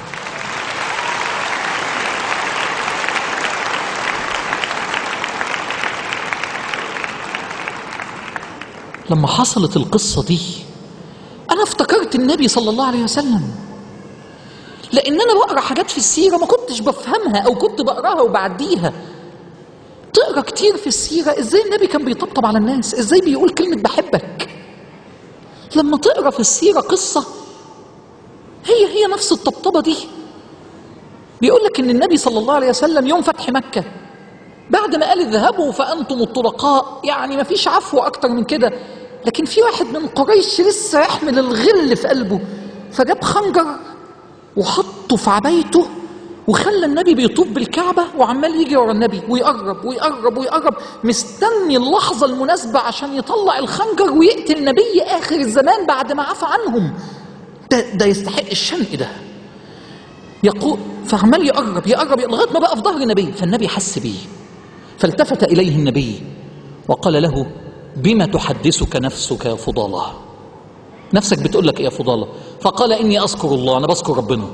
[SPEAKER 2] لما حصلت القصة دي أنا افتكرت النبي صلى الله عليه وسلم لأن أنا بقرأ حاجات في السيرة ما كنتش بفهمها أو كنت بقراها وبعديها تقرا كتير في السيرة ازاي النبي كان بيطبطب على الناس ازاي بيقول كلمة بحبك لما تقرا في السيرة قصة هي هي نفس الطبطبة دي بيقول لك ان النبي صلى الله عليه وسلم يوم فتح مكة بعد ما قال اذهبوا فانتم الطلقاء يعني ما فيش عفو اكتر من كده لكن في واحد من قريش لسه يحمل الغل في قلبه فجاب خنجر وحطه في عبايته وخلى النبي بيطوف بالكعبة وعمال يجي ورا النبي ويقرب ويقرب ويقرب مستني اللحظة المناسبة عشان يطلع الخنجر ويقتل نبي آخر الزمان بعد ما عفى عنهم ده, ده يستحق الشنق ده يقول فعمال يقرب يقرب لغاية ما بقى في ظهر النبي فالنبي حس بيه فالتفت إليه النبي وقال له بما تحدثك نفسك يا فضالة نفسك بتقول لك إيه يا فضالة فقال إني أذكر الله أنا بذكر ربنا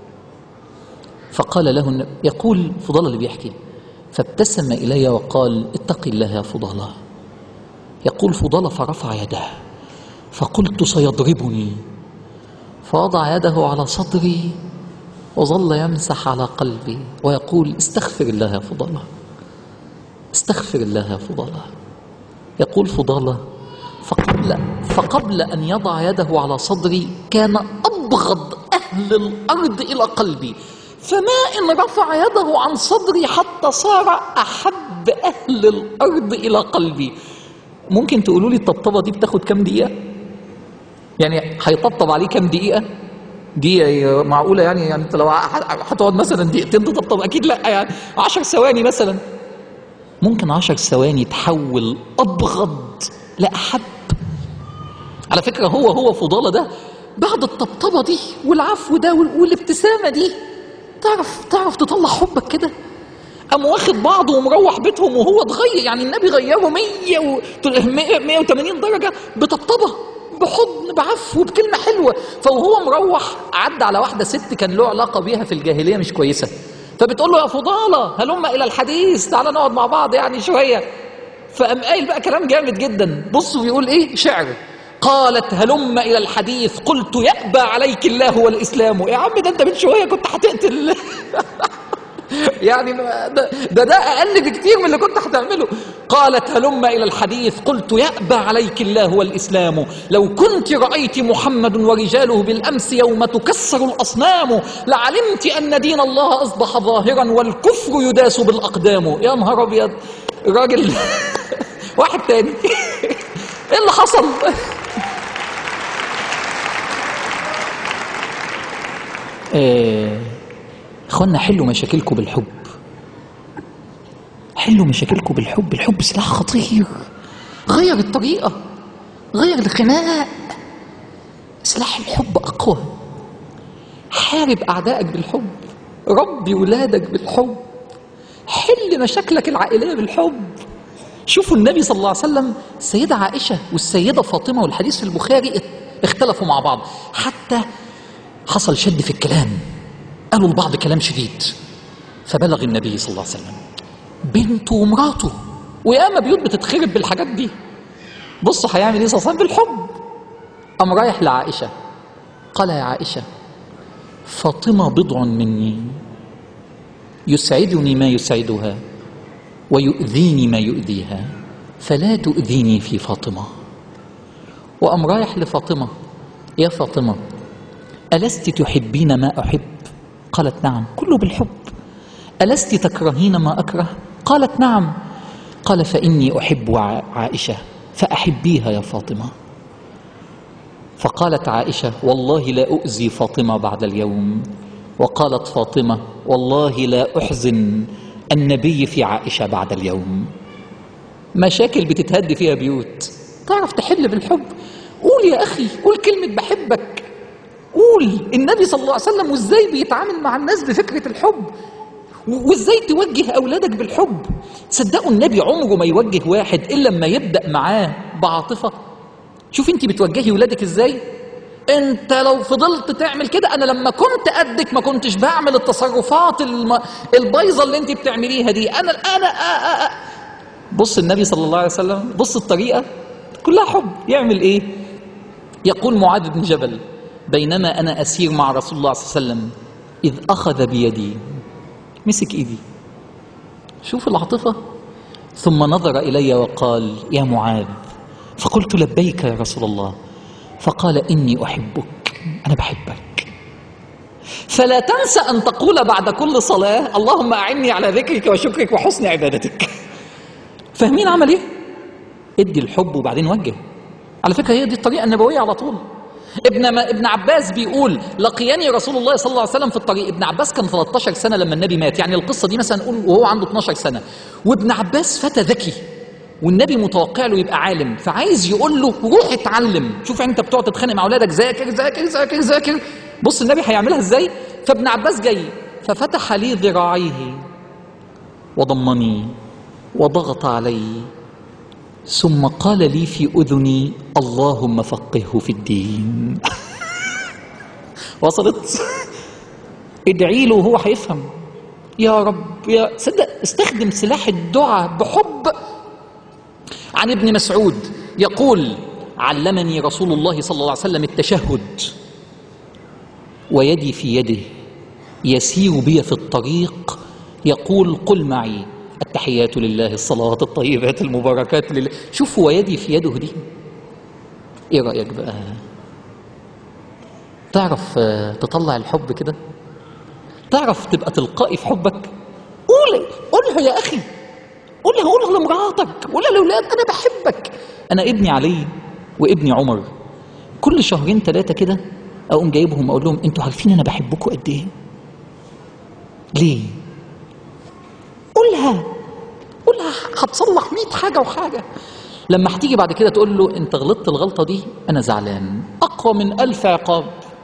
[SPEAKER 2] فقال له النبي يقول فضالة اللي بيحكي فابتسم إلي وقال اتق الله يا فضالة يقول فضالة فرفع يده فقلت سيضربني فوضع يده على صدري وظل يمسح على قلبي ويقول استغفر الله يا فضالة استغفر الله يا فضالة يقول فضالة فقبل, فقبل أن يضع يده على صدري كان أبغض أهل الأرض إلى قلبي فما إن رفع يده عن صدري حتى صار أحب أهل الأرض إلى قلبي ممكن تقولوا لي الطبطبة دي بتاخد كام دقيقة؟ يعني هيطبطب عليه كام دقيقة؟ دقيقة معقولة يعني يعني انت لو هتقعد مثلا دقيقتين تطبطب اكيد لا يعني 10 ثواني مثلا ممكن 10 ثواني تحول ابغض لاحب على فكرة هو هو فضالة ده بعد الطبطبة دي والعفو ده والابتسامة دي تعرف تعرف تطلع حبك كده قام واخد بعضه ومروح بيتهم وهو اتغير يعني النبي غيره 100 و 180 درجة بطبطبة بحضن بعفو بكلمة حلوة فوهو مروح عدى على واحدة ست كان له علاقة بيها في الجاهلية مش كويسة فبتقول له يا فضالة هلم إلى الحديث تعالى نقعد مع بعض يعني شوية فقام قايل بقى كلام جامد جدا بصوا بيقول إيه شعر قالت هلم إلى الحديث قلت يأبى عليك الله والإسلام يا عم ده أنت من شوية كنت هتقتل يعني ده, ده ده أقل بكتير من اللي كنت هتعمله قالت هلم إلى الحديث قلت يأبى عليك الله والإسلام لو كنت رأيت محمد ورجاله بالأمس يوم تكسر الأصنام لعلمت أن دين الله أصبح ظاهرا والكفر يداس بالأقدام يا نهار أبيض الراجل واحد تاني ايه اللي حصل إيه اخوانا حلوا مشاكلكم بالحب حلوا مشاكلكم بالحب الحب سلاح خطير غير الطريقة غير الخناق سلاح الحب أقوى حارب أعدائك بالحب ربي ولادك بالحب حل مشاكلك العائلية بالحب شوفوا النبي صلى الله عليه وسلم السيدة عائشة والسيدة فاطمة والحديث في البخاري اختلفوا مع بعض حتى حصل شد في الكلام قالوا لبعض كلام شديد فبلغ النبي صلى الله عليه وسلم بنته ومراته وياما بيوت بتتخرب بالحاجات دي بص هيعمل ايه صلى الله عليه وسلم بالحب قام رايح لعائشه قال يا عائشه فاطمه بضع مني يسعدني ما يسعدها ويؤذيني ما يؤذيها فلا تؤذيني في فاطمه وقام رايح لفاطمه يا فاطمه الست تحبين ما احب قالت نعم كله بالحب ألست تكرهين ما أكره قالت نعم قال فإني أحب عائشة فأحبيها يا فاطمة فقالت عائشة والله لا أؤذي فاطمة بعد اليوم وقالت فاطمة والله لا أحزن النبي في عائشة بعد اليوم مشاكل بتتهد فيها بيوت تعرف تحل بالحب قول يا أخي قول كلمة بحبك قول النبي صلى الله عليه وسلم وازاي بيتعامل مع الناس بفكرة الحب وازاي توجه اولادك بالحب صدقوا النبي عمره ما يوجه واحد الا لما يبدا معاه بعاطفه شوف انت بتوجهي ولادك ازاي انت لو فضلت تعمل كده انا لما كنت قدك ما كنتش بعمل التصرفات الم... البايظه اللي انت بتعمليها دي انا انا آآ آآ. بص النبي صلى الله عليه وسلم بص الطريقه كلها حب يعمل ايه يقول معاذ بن جبل بينما انا اسير مع رسول الله صلى الله عليه وسلم اذ اخذ بيدي مسك ايدي شوف العاطفه ثم نظر الي وقال يا معاذ فقلت لبيك يا رسول الله فقال اني احبك انا بحبك فلا تنسى ان تقول بعد كل صلاه اللهم اعني على ذكرك وشكرك وحسن عبادتك فاهمين عمل ايه ادي الحب وبعدين وجه على فكره هي دي الطريقه النبويه على طول ابن ما ابن عباس بيقول لقياني رسول الله صلى الله عليه وسلم في الطريق ابن عباس كان 13 سنه لما النبي مات يعني القصه دي مثلا نقول وهو عنده 12 سنه وابن عباس فتى ذكي والنبي متوقع له يبقى عالم فعايز يقول له روح اتعلم شوف انت بتقعد تتخانق مع اولادك ذاكر ذاكر ذاكر ذاكر بص النبي هيعملها ازاي فابن عباس جاي ففتح لي ذراعيه وضمني وضغط علي ثم قال لي في اذني اللهم فقهه في الدين وصلت ادعي له وهو هيفهم يا رب يا صدق استخدم سلاح الدعاء بحب عن ابن مسعود يقول علمني رسول الله صلى الله عليه وسلم التشهد ويدي في يده يسير بي في الطريق يقول قل معي التحيات لله الصلوات الطيبات المباركات لله شوف ويدي في يده دي ايه رايك بقى تعرف آه، تطلع الحب كده تعرف تبقى تلقائي في حبك قول قولها يا اخي قولها قولها لمراتك قولها لاولاد انا بحبك انا ابني علي وابني عمر كل شهرين ثلاثه كده اقوم جايبهم اقول لهم انتوا عارفين انا بحبكم قد ايه ليه قولها قولها هتصلح 100 حاجه وحاجه لما هتيجي بعد كده تقول له انت غلطت الغلطه دي انا زعلان اقوى من الف عقاب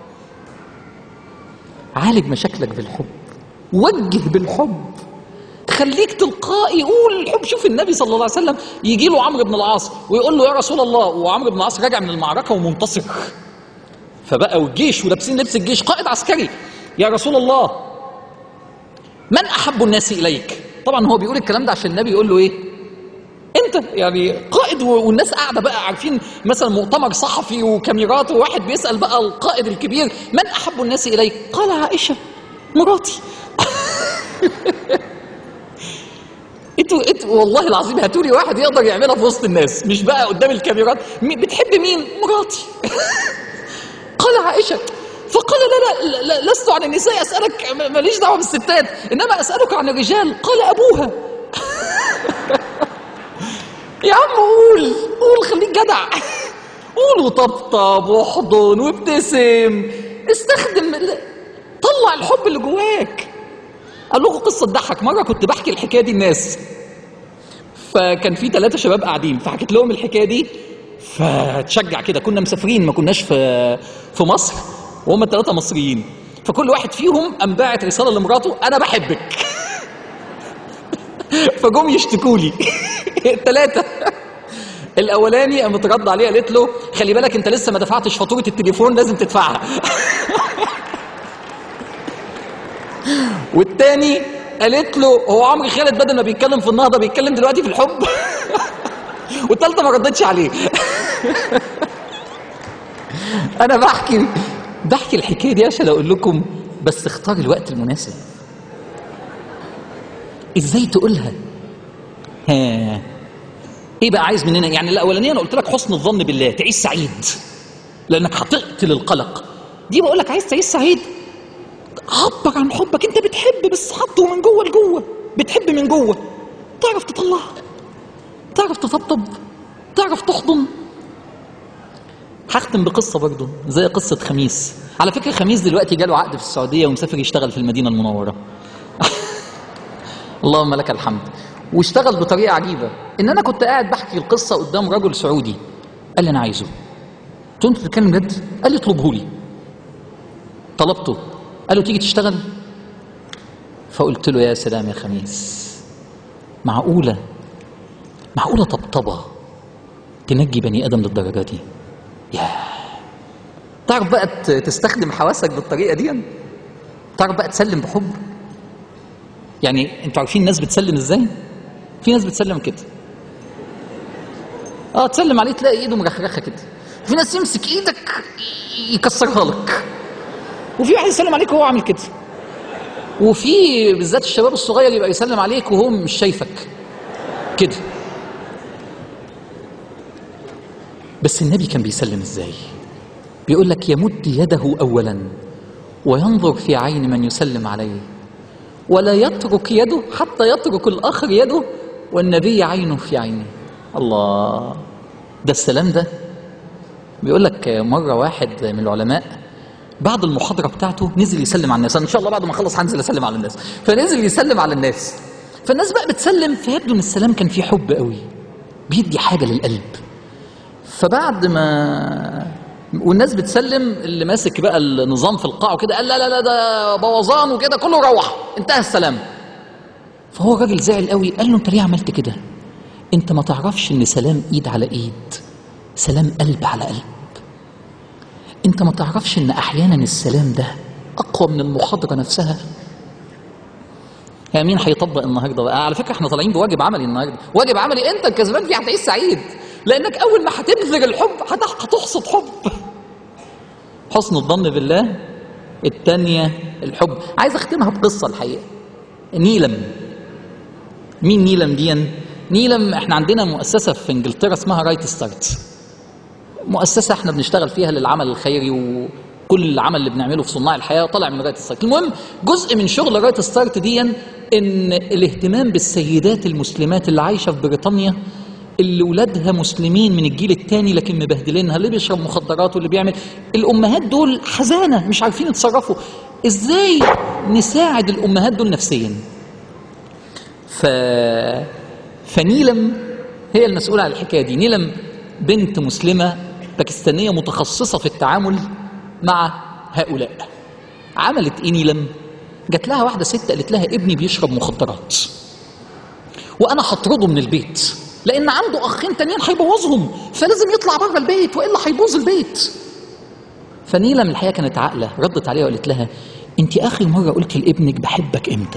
[SPEAKER 2] عالج مشاكلك بالحب وجه بالحب خليك تلقائي قول الحب شوف النبي صلى الله عليه وسلم يجي له عمرو بن العاص ويقول له يا رسول الله وعمرو بن العاص راجع من المعركه ومنتصر فبقى والجيش ولابسين لبس الجيش قائد عسكري يا رسول الله من احب الناس اليك طبعا هو بيقول الكلام ده عشان النبي يقول له ايه انت يعني قائد و- والناس قاعده بقى عارفين مثلا مؤتمر صحفي وكاميرات وواحد بيسال بقى القائد الكبير من احب الناس اليك قال عائشه مراتي انتوا انتوا والله العظيم هاتوا لي واحد يقدر يعملها في وسط الناس مش بقى قدام الكاميرات مي- بتحب مين مراتي قال عائشه فقال لا لا, لا لست عن النساء اسالك م- ماليش دعوه بالستات انما اسالك عن الرجال قال ابوها يا عم قول قول خليك جدع قول وطبطب واحضن وابتسم استخدم ال- طلع الحب اللي جواك اقول لكم قصه تضحك مره كنت بحكي الحكايه دي الناس فكان في ثلاثه شباب قاعدين فحكيت لهم الحكايه دي فتشجع كده كنا مسافرين ما كناش في في مصر وهم الثلاثه مصريين فكل واحد فيهم قام باعت رساله لمراته انا بحبك فجم يشتكوا لي الثلاثه الاولاني قامت رد عليه قالت له خلي بالك انت لسه ما دفعتش فاتوره التليفون لازم تدفعها والتاني قالت له هو عمرو خالد بدل ما بيتكلم في النهضه بيتكلم دلوقتي في الحب والتالتة ما ردتش عليه انا بحكي بحكي الحكايه دي عشان اقول لكم بس اختار الوقت المناسب ازاي تقولها ها ايه بقى عايز مننا يعني الاولانيه انا قلت لك حسن الظن بالله تعيش سعيد لانك هتقتل القلق دي بقول لك عايز تعيش سعيد عبر عن حبك انت بتحب بس حطه من جوه لجوه بتحب من جوه تعرف تطلع تعرف تطبطب تعرف تحضن هختم بقصه برضه زي قصه خميس على فكره خميس دلوقتي جاله عقد في السعوديه ومسافر يشتغل في المدينه المنوره اللهم لك الحمد واشتغل بطريقه عجيبه ان انا كنت قاعد بحكي القصه قدام رجل سعودي قال لي انا عايزه قلت له انت بتتكلم جد قال لي اطلبه لي طلبته قال له تيجي تشتغل فقلت له يا سلام يا خميس معقوله معقوله طبطبه تنجي بني ادم للدرجه دي يا تعرف بقى ت- تستخدم حواسك بالطريقه دي تعرف بقى تسلم بحب يعني انتوا عارفين الناس بتسلم ازاي في ناس بتسلم كده اه تسلم عليه تلاقي ايده مرخرخه كده في ناس يمسك ايدك يكسرها لك وفي واحد يسلم عليك وهو عامل كده وفي بالذات الشباب الصغير يبقى يسلم عليك وهو مش شايفك كده بس النبي كان بيسلم ازاي بيقول لك يمد يده اولا وينظر في عين من يسلم عليه ولا يترك يده حتى يترك الاخر يده والنبي عينه في عينه الله ده السلام ده بيقول لك مره واحد من العلماء بعد المحاضره بتاعته نزل يسلم على الناس انا ان شاء الله بعد ما اخلص هنزل اسلم على الناس فنزل يسلم على الناس فالناس بقى بتسلم فيبدو ان السلام كان فيه حب قوي بيدي حاجه للقلب فبعد ما والناس بتسلم اللي ماسك بقى النظام في القاعه وكده قال لا لا لا ده بوظان وكده كله روح انتهى السلام فهو الراجل زعل قوي قال له انت ليه عملت كده انت ما تعرفش ان سلام ايد على ايد سلام قلب على قلب انت ما تعرفش ان احيانا السلام ده اقوى من المحاضره نفسها يا مين هيطبق النهارده بقى على فكره احنا طالعين بواجب عملي النهارده واجب عملي انت الكسبان فيه هتعيش سعيد لانك اول ما هتبذل الحب هت- هتحصد حب حسن الظن بالله الثانيه الحب عايز اختمها بقصه الحقيقه نيلم مين نيلم دي نيلم احنا عندنا مؤسسه في انجلترا اسمها رايت ستارت مؤسسه احنا بنشتغل فيها للعمل الخيري وكل العمل اللي بنعمله في صناع الحياه طالع من رايت ستارت المهم جزء من شغل رايت ستارت دي ان الاهتمام بالسيدات المسلمات اللي عايشه في بريطانيا اللي ولادها مسلمين من الجيل الثاني لكن مبهدلينها اللي بيشرب مخدرات واللي بيعمل الامهات دول حزانه مش عارفين يتصرفوا ازاي نساعد الامهات دول نفسيا ف فنيلم هي المسؤولة عن الحكاية دي نيلم بنت مسلمة باكستانية متخصصة في التعامل مع هؤلاء عملت ايه نيلم جات لها واحدة ست قالت لها ابني بيشرب مخدرات وانا هطرده من البيت لان عنده اخين تانيين هيبوظهم فلازم يطلع بره البيت والا هيبوظ البيت فنيلم الحقيقه كانت عاقله ردت عليها وقالت لها انت اخر مره قلت لابنك بحبك امتى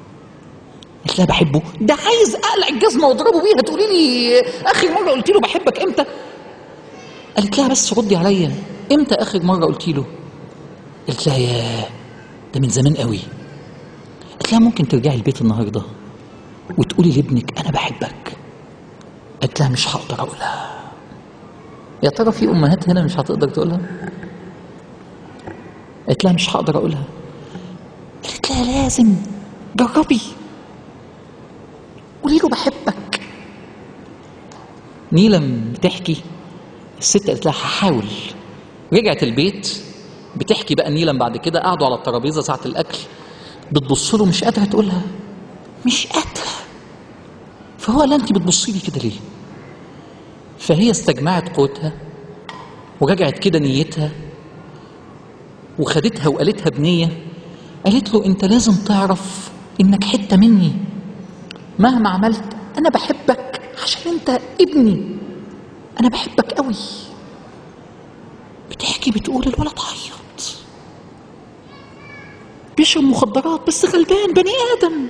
[SPEAKER 2] قلت لها بحبه ده عايز اقلع الجزمه واضربه بيها تقولي لي اخر مره قلت له بحبك امتى قالت لها بس ردي عليا امتى اخر مره قلت له قلت لها يا ده من زمان قوي قلت لها ممكن ترجعي البيت النهارده وتقولي لابنك انا بحبك قالت لها مش هقدر اقولها يا ترى في امهات هنا مش هتقدر تقولها قالت لها مش هقدر اقولها قالت لها لازم جربي قولي له بحبك نيلم بتحكي الست قالت لها هحاول رجعت البيت بتحكي بقى نيلم بعد كده قعدوا على الترابيزه ساعه الاكل بتبص له مش قادره تقولها مش قادره فهو قال لها انت بتبصي لي كده ليه فهي استجمعت قوتها ورجعت كده نيتها وخدتها وقالتها بنيه قالت له انت لازم تعرف انك حته مني مهما عملت انا بحبك عشان انت ابني انا بحبك قوي بتحكي بتقول الولد عيط بيشرب مخدرات بس غلبان بني ادم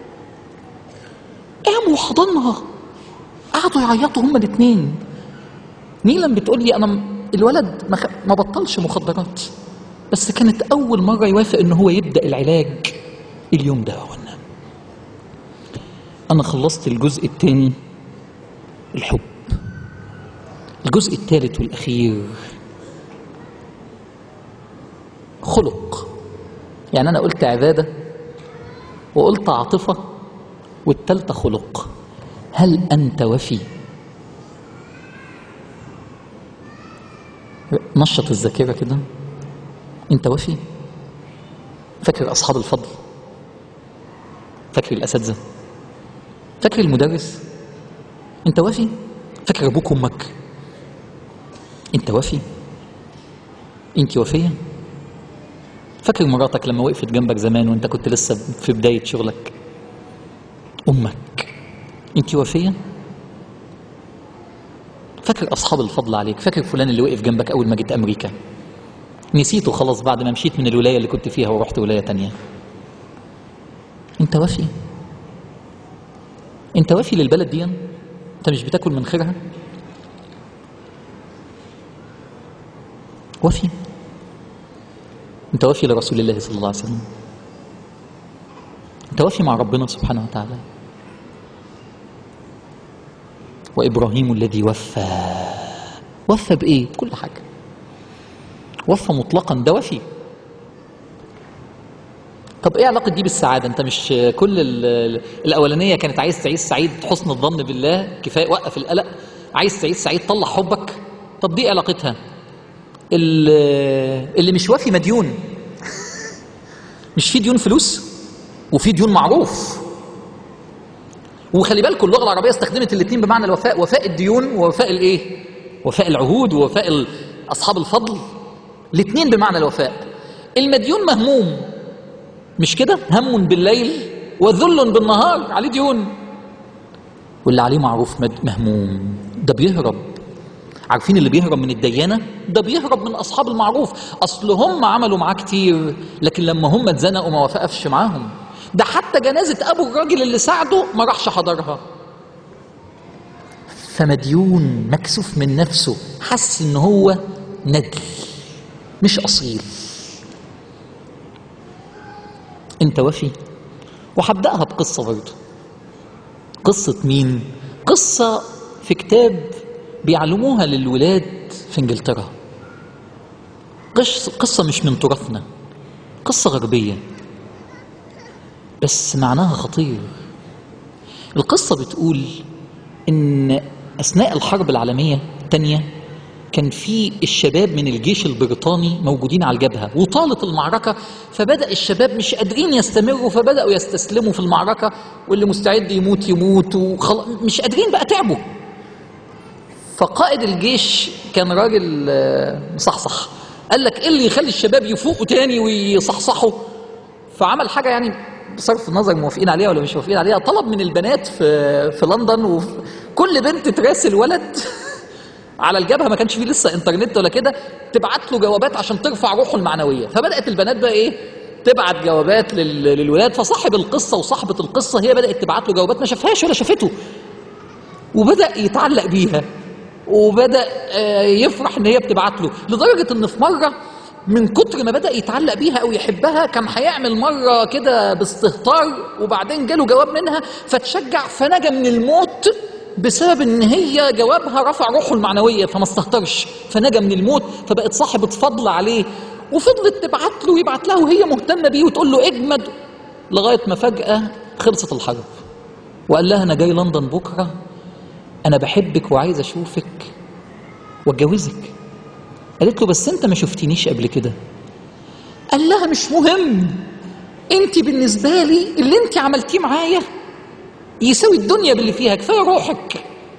[SPEAKER 2] قام وحضنها قعدوا يعيطوا هما الاثنين نيلم بتقول لي انا م- الولد ما, خ... ما بطلش مخدرات بس كانت اول مره يوافق ان هو يبدا العلاج اليوم ده وانا انا خلصت الجزء الثاني الحب الجزء الثالث والاخير خلق يعني انا قلت عباده وقلت عاطفه والثالثه خلق هل انت وفي نشط الذاكره كده انت وفي فاكر اصحاب الفضل فاكر الاساتذه فاكر المدرس انت وفي فاكر ابوك وامك انت وفي انت وفيه فاكر مراتك لما وقفت جنبك زمان وانت كنت لسه في بدايه شغلك امك انت وفيه فاكر اصحاب الفضل عليك فاكر فلان اللي وقف جنبك اول ما جيت امريكا نسيته خلاص بعد ما مشيت من الولايه اللي كنت فيها ورحت ولايه تانية انت وفي انت وافي للبلد دي انت مش بتاكل من خيرها وفي انت وفي لرسول الله صلى الله عليه وسلم انت وفي مع ربنا سبحانه وتعالى وابراهيم الذي وفى وفى بايه بكل حاجه وفى مطلقا ده وفي طب ايه علاقه دي بالسعاده انت مش كل ال- الاولانيه كانت عايز تعيش سعيد حسن الظن بالله كفايه وقف القلق عايز تعيش سعيد طلع حبك طب دي إيه علاقتها ال- اللي مش وافي مديون مش في ديون فلوس وفي ديون معروف وخلي بالكم اللغه العربيه استخدمت الاثنين بمعنى الوفاء وفاء الديون ووفاء الايه وفاء العهود ووفاء ال- اصحاب الفضل الاثنين بمعنى الوفاء المديون مهموم مش كده هم بالليل وذل بالنهار عليه ديون واللي عليه معروف مد- مهموم ده بيهرب عارفين اللي بيهرب من الديانة ده بيهرب من أصحاب المعروف أصل هم عملوا معاه كتير لكن لما هم اتزنقوا ما وقفش معاهم ده حتى جنازة أبو الراجل اللي ساعده ما راحش حضرها فمديون مكسوف من نفسه حس ان هو ندل مش أصيل انت وفي وهبدأها بقصة برضه قصة مين؟ قصة في كتاب بيعلموها للولاد في انجلترا قصة, قصة مش من تراثنا قصة غربية بس معناها خطير القصة بتقول إن أثناء الحرب العالمية الثانية كان في الشباب من الجيش البريطاني موجودين على الجبهة وطالت المعركة فبدأ الشباب مش قادرين يستمروا فبدأوا يستسلموا في المعركة واللي مستعد يموت يموت وخل... مش قادرين بقى تعبوا فقائد الجيش كان راجل آه، مصحصح قال لك ايه اللي يخلي الشباب يفوقوا تاني ويصحصحوا فعمل حاجه يعني بصرف النظر موافقين عليها ولا مش موافقين عليها طلب من البنات في في لندن وكل بنت تراسل ولد على الجبهه ما كانش فيه لسه انترنت ولا كده تبعت له جوابات عشان ترفع روحه المعنويه فبدات البنات بقى ايه تبعت جوابات لل- للولاد فصاحب القصه وصاحبه القصه هي بدات تبعت له جوابات ما شافهاش ولا شافته وبدا يتعلق بيها وبدا آه، يفرح ان هي بتبعت له لدرجه ان في مره من كتر ما بدا يتعلق بيها او يحبها كان هيعمل مره كده باستهتار وبعدين جاله جواب منها فتشجع فنجا من الموت بسبب ان هي جوابها رفع روحه المعنويه فما استهترش فنجا من الموت فبقت صاحبه فضل عليه وفضلت تبعت له ويبعت لها وهي مهتمه بيه وتقول له اجمد لغايه ما فجاه خلصت الحرب وقال لها انا جاي لندن بكره انا بحبك وعايز اشوفك واتجوزك قالت له بس انت ما شفتنيش قبل كده قال لها مش مهم انت بالنسبه لي اللي انت عملتيه معايا يساوي الدنيا باللي فيها كفايه روحك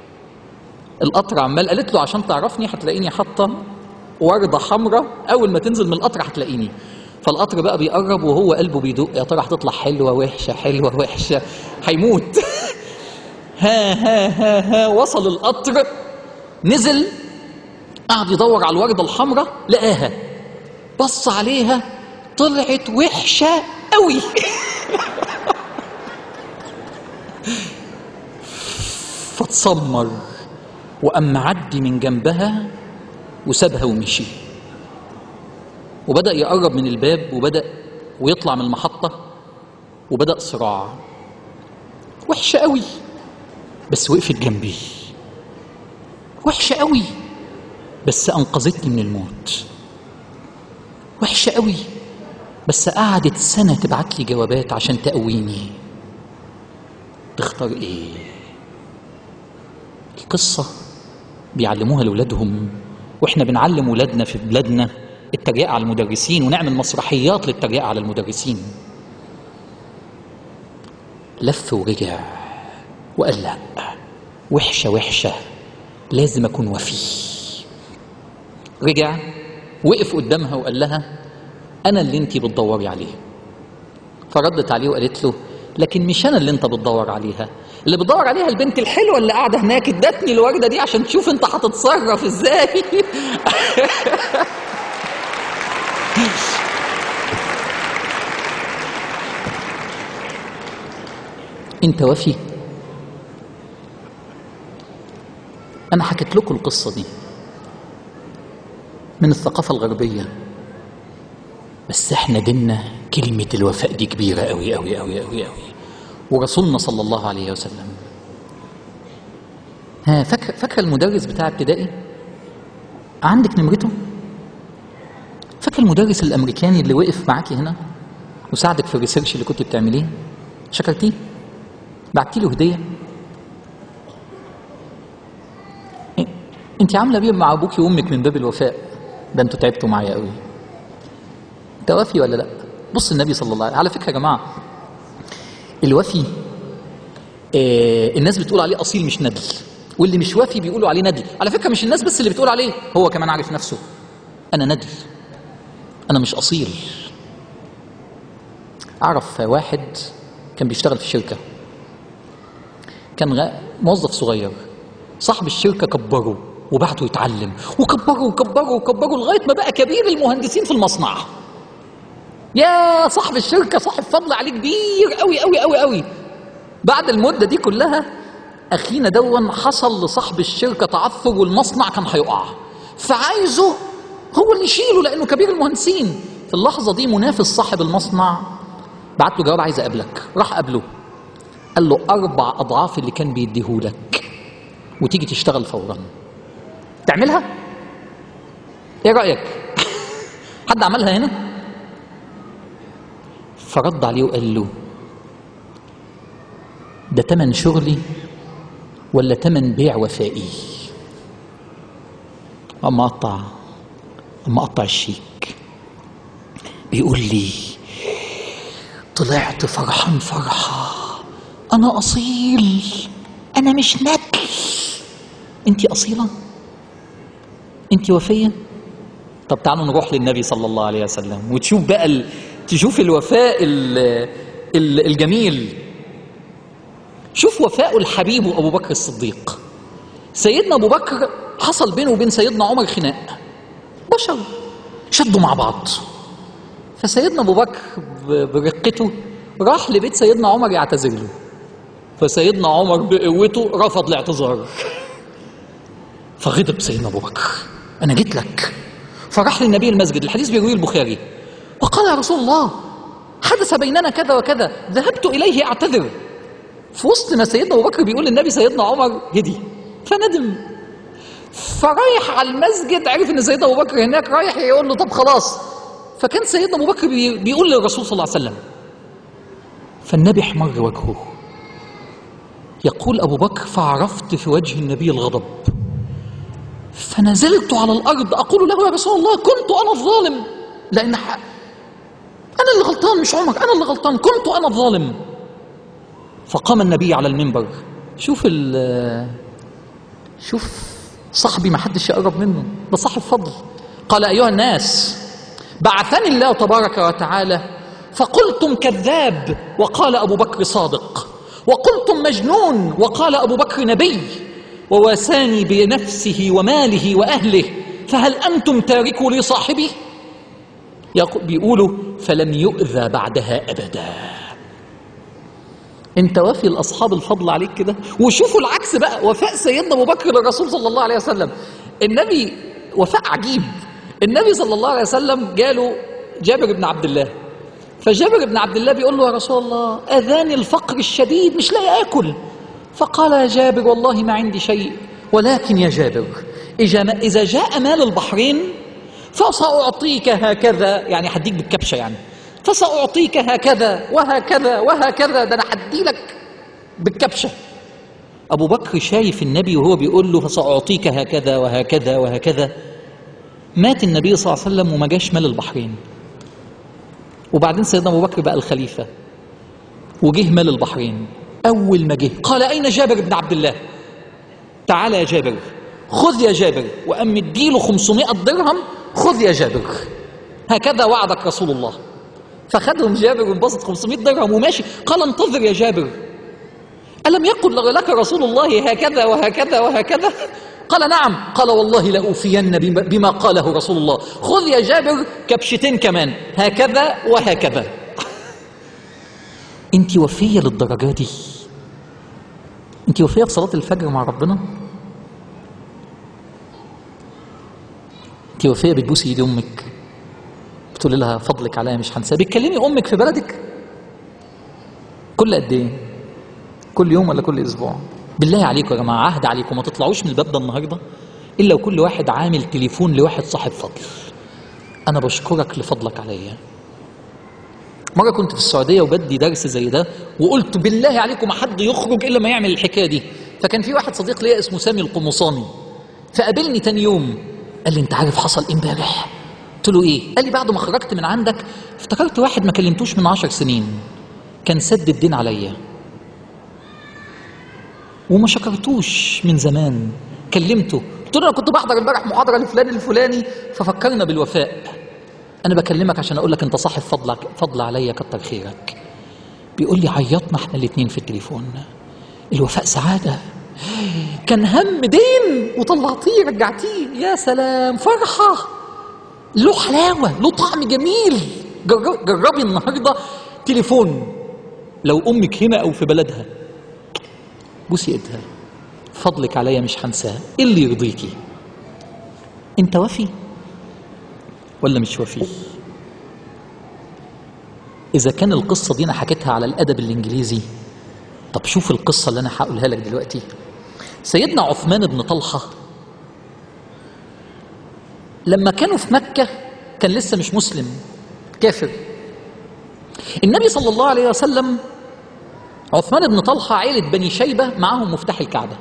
[SPEAKER 2] القطر عمال قالت له عشان تعرفني هتلاقيني حاطه ورده حمراء اول ما تنزل من القطر هتلاقيني فالقطر بقى بيقرب وهو قلبه بيدق يا ترى هتطلع حلوه وحشه حلوه وحشه هيموت ها ها ها ها وصل القطر نزل قعد يدور على الوردة الحمراء لقاها بص عليها طلعت وحشة قوي فاتسمر وقام معدي من جنبها وسابها ومشي وبدأ يقرب من الباب وبدأ ويطلع من المحطة وبدأ صراع وحشة قوي بس وقفت جنبي وحشة قوي بس أنقذتني من الموت وحشة قوي بس قعدت سنة تبعت لي جوابات عشان تقويني تختار ايه القصة بيعلموها لأولادهم واحنا بنعلم ولادنا في بلادنا التريقة على المدرسين ونعمل مسرحيات للتريقة على المدرسين لف ورجع وقال لا وحشة وحشة لازم أكون وفي رجع وقف قدامها وقال لها أنا اللي أنت بتدوري عليه فردت عليه وقالت له لكن مش أنا اللي أنت بتدور عليها اللي بتدور عليها البنت الحلوة اللي قاعدة هناك ادتني الوردة دي عشان تشوف أنت هتتصرف إزاي أنت وفي أنا حكيت لكم القصة دي من الثقافة الغربية بس احنا ديننا كلمة الوفاء دي كبيرة قوي قوي قوي قوي قوي ورسولنا صلى الله عليه وسلم ها فاكر فاكر المدرس بتاع ابتدائي عندك نمرته فاكر المدرس الامريكاني اللي وقف معاكي هنا وساعدك في الريسيرش اللي كنت بتعمليه شكرتيه بعتي له هديه إيه؟ انت عامله بيه مع ابوكي وامك من باب الوفاء ده انتوا تعبتوا معايا قوي انت وافي ولا لا بص النبي صلى الله عليه وسلم على فكره يا جماعه الوفي آه الناس بتقول عليه اصيل مش ندل واللي مش وافي بيقولوا عليه ندل على فكره مش الناس بس اللي بتقول عليه هو كمان عارف نفسه انا ندل انا مش اصيل اعرف واحد كان بيشتغل في شركه كان غ... موظف صغير صاحب الشركه كبره وبعته يتعلم وكبره وكبره وكبره لغايه ما بقى كبير المهندسين في المصنع يا صاحب الشركه صاحب فضل عليه كبير قوي قوي قوي قوي بعد المده دي كلها اخينا دون حصل لصاحب الشركه تعثر والمصنع كان هيقع فعايزه هو اللي يشيله لانه كبير المهندسين في اللحظه دي منافس صاحب المصنع بعت له جواب عايز اقابلك راح قابله قال له اربع اضعاف اللي كان بيديهولك وتيجي تشتغل فورا تعملها ايه رايك حد عملها هنا فرد عليه وقال له ده تمن شغلي ولا تمن بيع وفائي اما اقطع اما اقطع الشيك بيقول لي طلعت فرحان فرحه انا اصيل انا مش ندل انت اصيله انت وفيه طب تعالوا نروح للنبي صلى الله عليه وسلم وتشوف بقى ال... تشوف الوفاء ال... ال... الجميل شوف وفاء الحبيب ابو بكر الصديق سيدنا ابو بكر حصل بينه وبين سيدنا عمر خناق بشر شدوا مع بعض فسيدنا ابو بكر برقته راح لبيت سيدنا عمر يعتذر له فسيدنا عمر بقوته رفض الاعتذار فغضب سيدنا ابو بكر انا جيت لك فراح للنبي المسجد الحديث بيرويه البخاري وقال يا رسول الله حدث بيننا كذا وكذا ذهبت اليه اعتذر في وسط ما سيدنا ابو بكر بيقول للنبي سيدنا عمر هدي فندم فرايح على المسجد عرف ان سيدنا ابو بكر هناك رايح يقول له طب خلاص فكان سيدنا ابو بكر بيقول للرسول صلى الله عليه وسلم فالنبي احمر وجهه يقول ابو بكر فعرفت في وجه النبي الغضب فنزلت على الارض اقول له يا رسول الله كنت انا الظالم لان حق انا اللي غلطان مش عمر انا اللي غلطان كنت انا الظالم فقام النبي على المنبر شوف ال شوف صاحبي ما حدش يقرب منه ده صاحب فضل قال ايها الناس بعثني الله تبارك وتعالى فقلتم كذاب وقال ابو بكر صادق وقلتم مجنون وقال ابو بكر نبي وواساني بنفسه وماله واهله فهل انتم تاركوا لي صاحبي بيقولوا فلم يؤذى بعدها ابدا انت وافي لاصحاب الفضل عليك كده وشوفوا العكس بقى وفاء سيدنا ابو بكر للرسول صلى الله عليه وسلم النبي وفاء عجيب النبي صلى الله عليه وسلم جاله جابر بن عبد الله فجابر بن عبد الله بيقول له يا رسول الله اذاني الفقر الشديد مش لاقي اكل فقال يا جابر والله ما عندي شيء ولكن يا جابر اذا جاء مال البحرين فساعطيك هكذا يعني هديك بالكبشه يعني فساعطيك هكذا وهكذا وهكذا ده انا هدي لك بالكبشه ابو بكر شايف النبي وهو بيقول له فساعطيك هكذا وهكذا وهكذا مات النبي صلى الله عليه وسلم وما جاش مال البحرين وبعدين سيدنا ابو بكر بقى الخليفه وجه مال البحرين اول ما جه قال اين جابر بن عبد الله تعال يا جابر خذ يا جابر وقام مديله 500 درهم خذ يا جابر هكذا وعدك رسول الله فخدهم جابر وانبسط 500 درهم وماشي قال انتظر يا جابر ألم يقل لك رسول الله هكذا وهكذا وهكذا قال نعم قال والله لأوفين بما قاله رسول الله خذ يا جابر كبشتين كمان هكذا وهكذا انت وفية للدرجة دي انت وفية في صلاة الفجر مع ربنا انت انت وفيه بتبوسي ايد امك بتقولي لها فضلك عليا مش هنساها بتكلمي امك في بلدك كل قد ايه كل يوم ولا كل اسبوع بالله عليكم يا جماعه عهد عليكم ما تطلعوش من الباب ده النهارده الا وكل واحد عامل تليفون لواحد صاحب فضل انا بشكرك لفضلك عليا مره كنت في السعوديه وبدي درس زي ده وقلت بالله عليكم ما حد يخرج الا ما يعمل الحكايه دي فكان في واحد صديق ليا اسمه سامي القمصاني فقابلني تاني يوم قال لي انت عارف حصل ايه امبارح قلت له ايه قال لي بعد ما خرجت من عندك افتكرت واحد ما كلمتوش من عشر سنين كان سد الدين عليا وما شكرتوش من زمان كلمته قلت له انا كنت بحضر امبارح محاضره لفلان الفلاني ففكرنا بالوفاء انا بكلمك عشان اقول لك انت صاحب فضلك فضل عليا كتر خيرك بيقول لي عيطنا احنا الاثنين في التليفون الوفاء سعاده كان هم دين وطلعتيه رجعتيه يا سلام فرحه له حلاوه له طعم جميل جر- جربي النهارده تليفون لو امك هنا او في بلدها بوسي ايدها فضلك عليا مش هنساه ايه اللي يرضيكي انت وفي ولا مش وفي اذا كان القصه دي انا حكيتها على الادب الانجليزي طب شوف القصه اللي انا هقولها لك دلوقتي سيدنا عثمان بن طلحه لما كانوا في مكه كان لسه مش مسلم كافر النبي صلى الله عليه وسلم عثمان بن طلحه عيله بني شيبه معاهم مفتاح الكعبه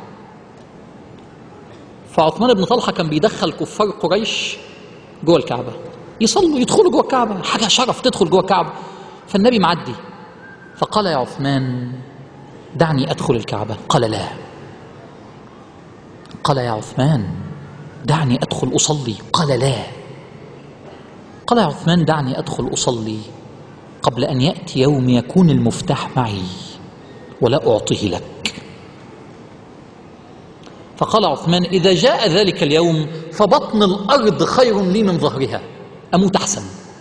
[SPEAKER 2] فعثمان بن طلحه كان بيدخل كفار قريش جوه الكعبه يصلوا يدخلوا جوه الكعبه حاجه شرف تدخل جوه الكعبه فالنبي معدي فقال يا عثمان دعني ادخل الكعبه قال لا قال يا عثمان دعني ادخل اصلي قال لا قال يا عثمان دعني ادخل اصلي قبل ان ياتي يوم يكون المفتاح معي ولا اعطيه لك فقال عثمان اذا جاء ذلك اليوم فبطن الارض خير لي من ظهرها اموت احسن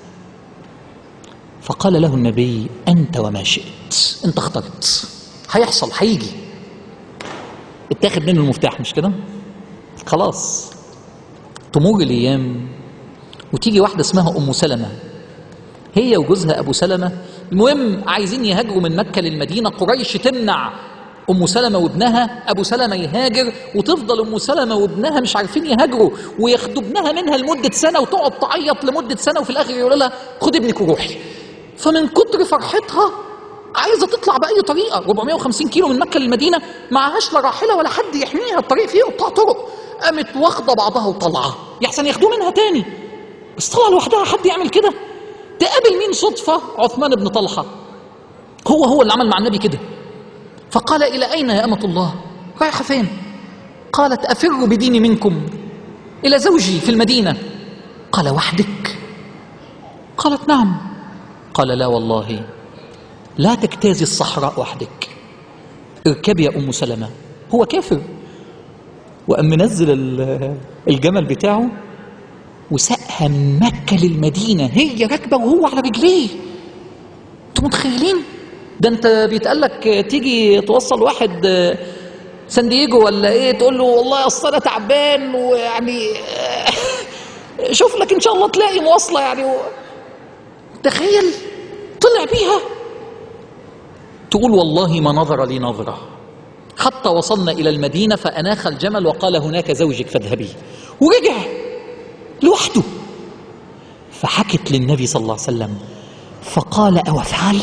[SPEAKER 2] فقال له النبي انت وما شئت انت اخترت هيحصل هيجي اتاخد منه المفتاح مش كده خلاص تمر الايام وتيجي واحده اسمها ام سلمه هي وجوزها ابو سلمه المهم عايزين يهاجروا من مكه للمدينه قريش تمنع ام سلمه وابنها ابو سلمه يهاجر وتفضل ام سلمه وابنها مش عارفين يهاجروا وياخدوا ابنها منها لمده سنه وتقعد تعيط لمده سنه وفي الاخر يقول لها خد ابنك وروحي فمن كتر فرحتها عايزه تطلع باي طريقه 450 كيلو من مكه للمدينه معهاش لا راحله ولا حد يحميها الطريق فيه قطاع طرق قامت واخده بعضها وطالعه يحسن ياخدوه منها تاني بس طلع لوحدها حد يعمل كده تقابل مين صدفه عثمان بن طلحه هو هو اللي عمل مع النبي كده فقال الى اين يا امه الله رايحه فين قالت افر بديني منكم الى زوجي في المدينه قال وحدك قالت نعم قال لا والله لا تجتازي الصحراء وحدك اركبي يا ام سلمه هو كافر وقام منزل ال- الجمل بتاعه وساقها من مكه للمدينه هي راكبه وهو على رجليه انتوا متخيلين ده انت بيتقال لك تيجي توصل واحد آه، سان دييجو ولا ايه تقول له والله اصل انا تعبان ويعني آه، شوف لك ان شاء الله تلاقي مواصله يعني و... تخيل طلع بيها تقول والله ما نظر لي نظره حتى وصلنا الى المدينه فاناخ الجمل وقال هناك زوجك فاذهبي ورجع لوحده فحكت للنبي صلى الله عليه وسلم فقال او افعل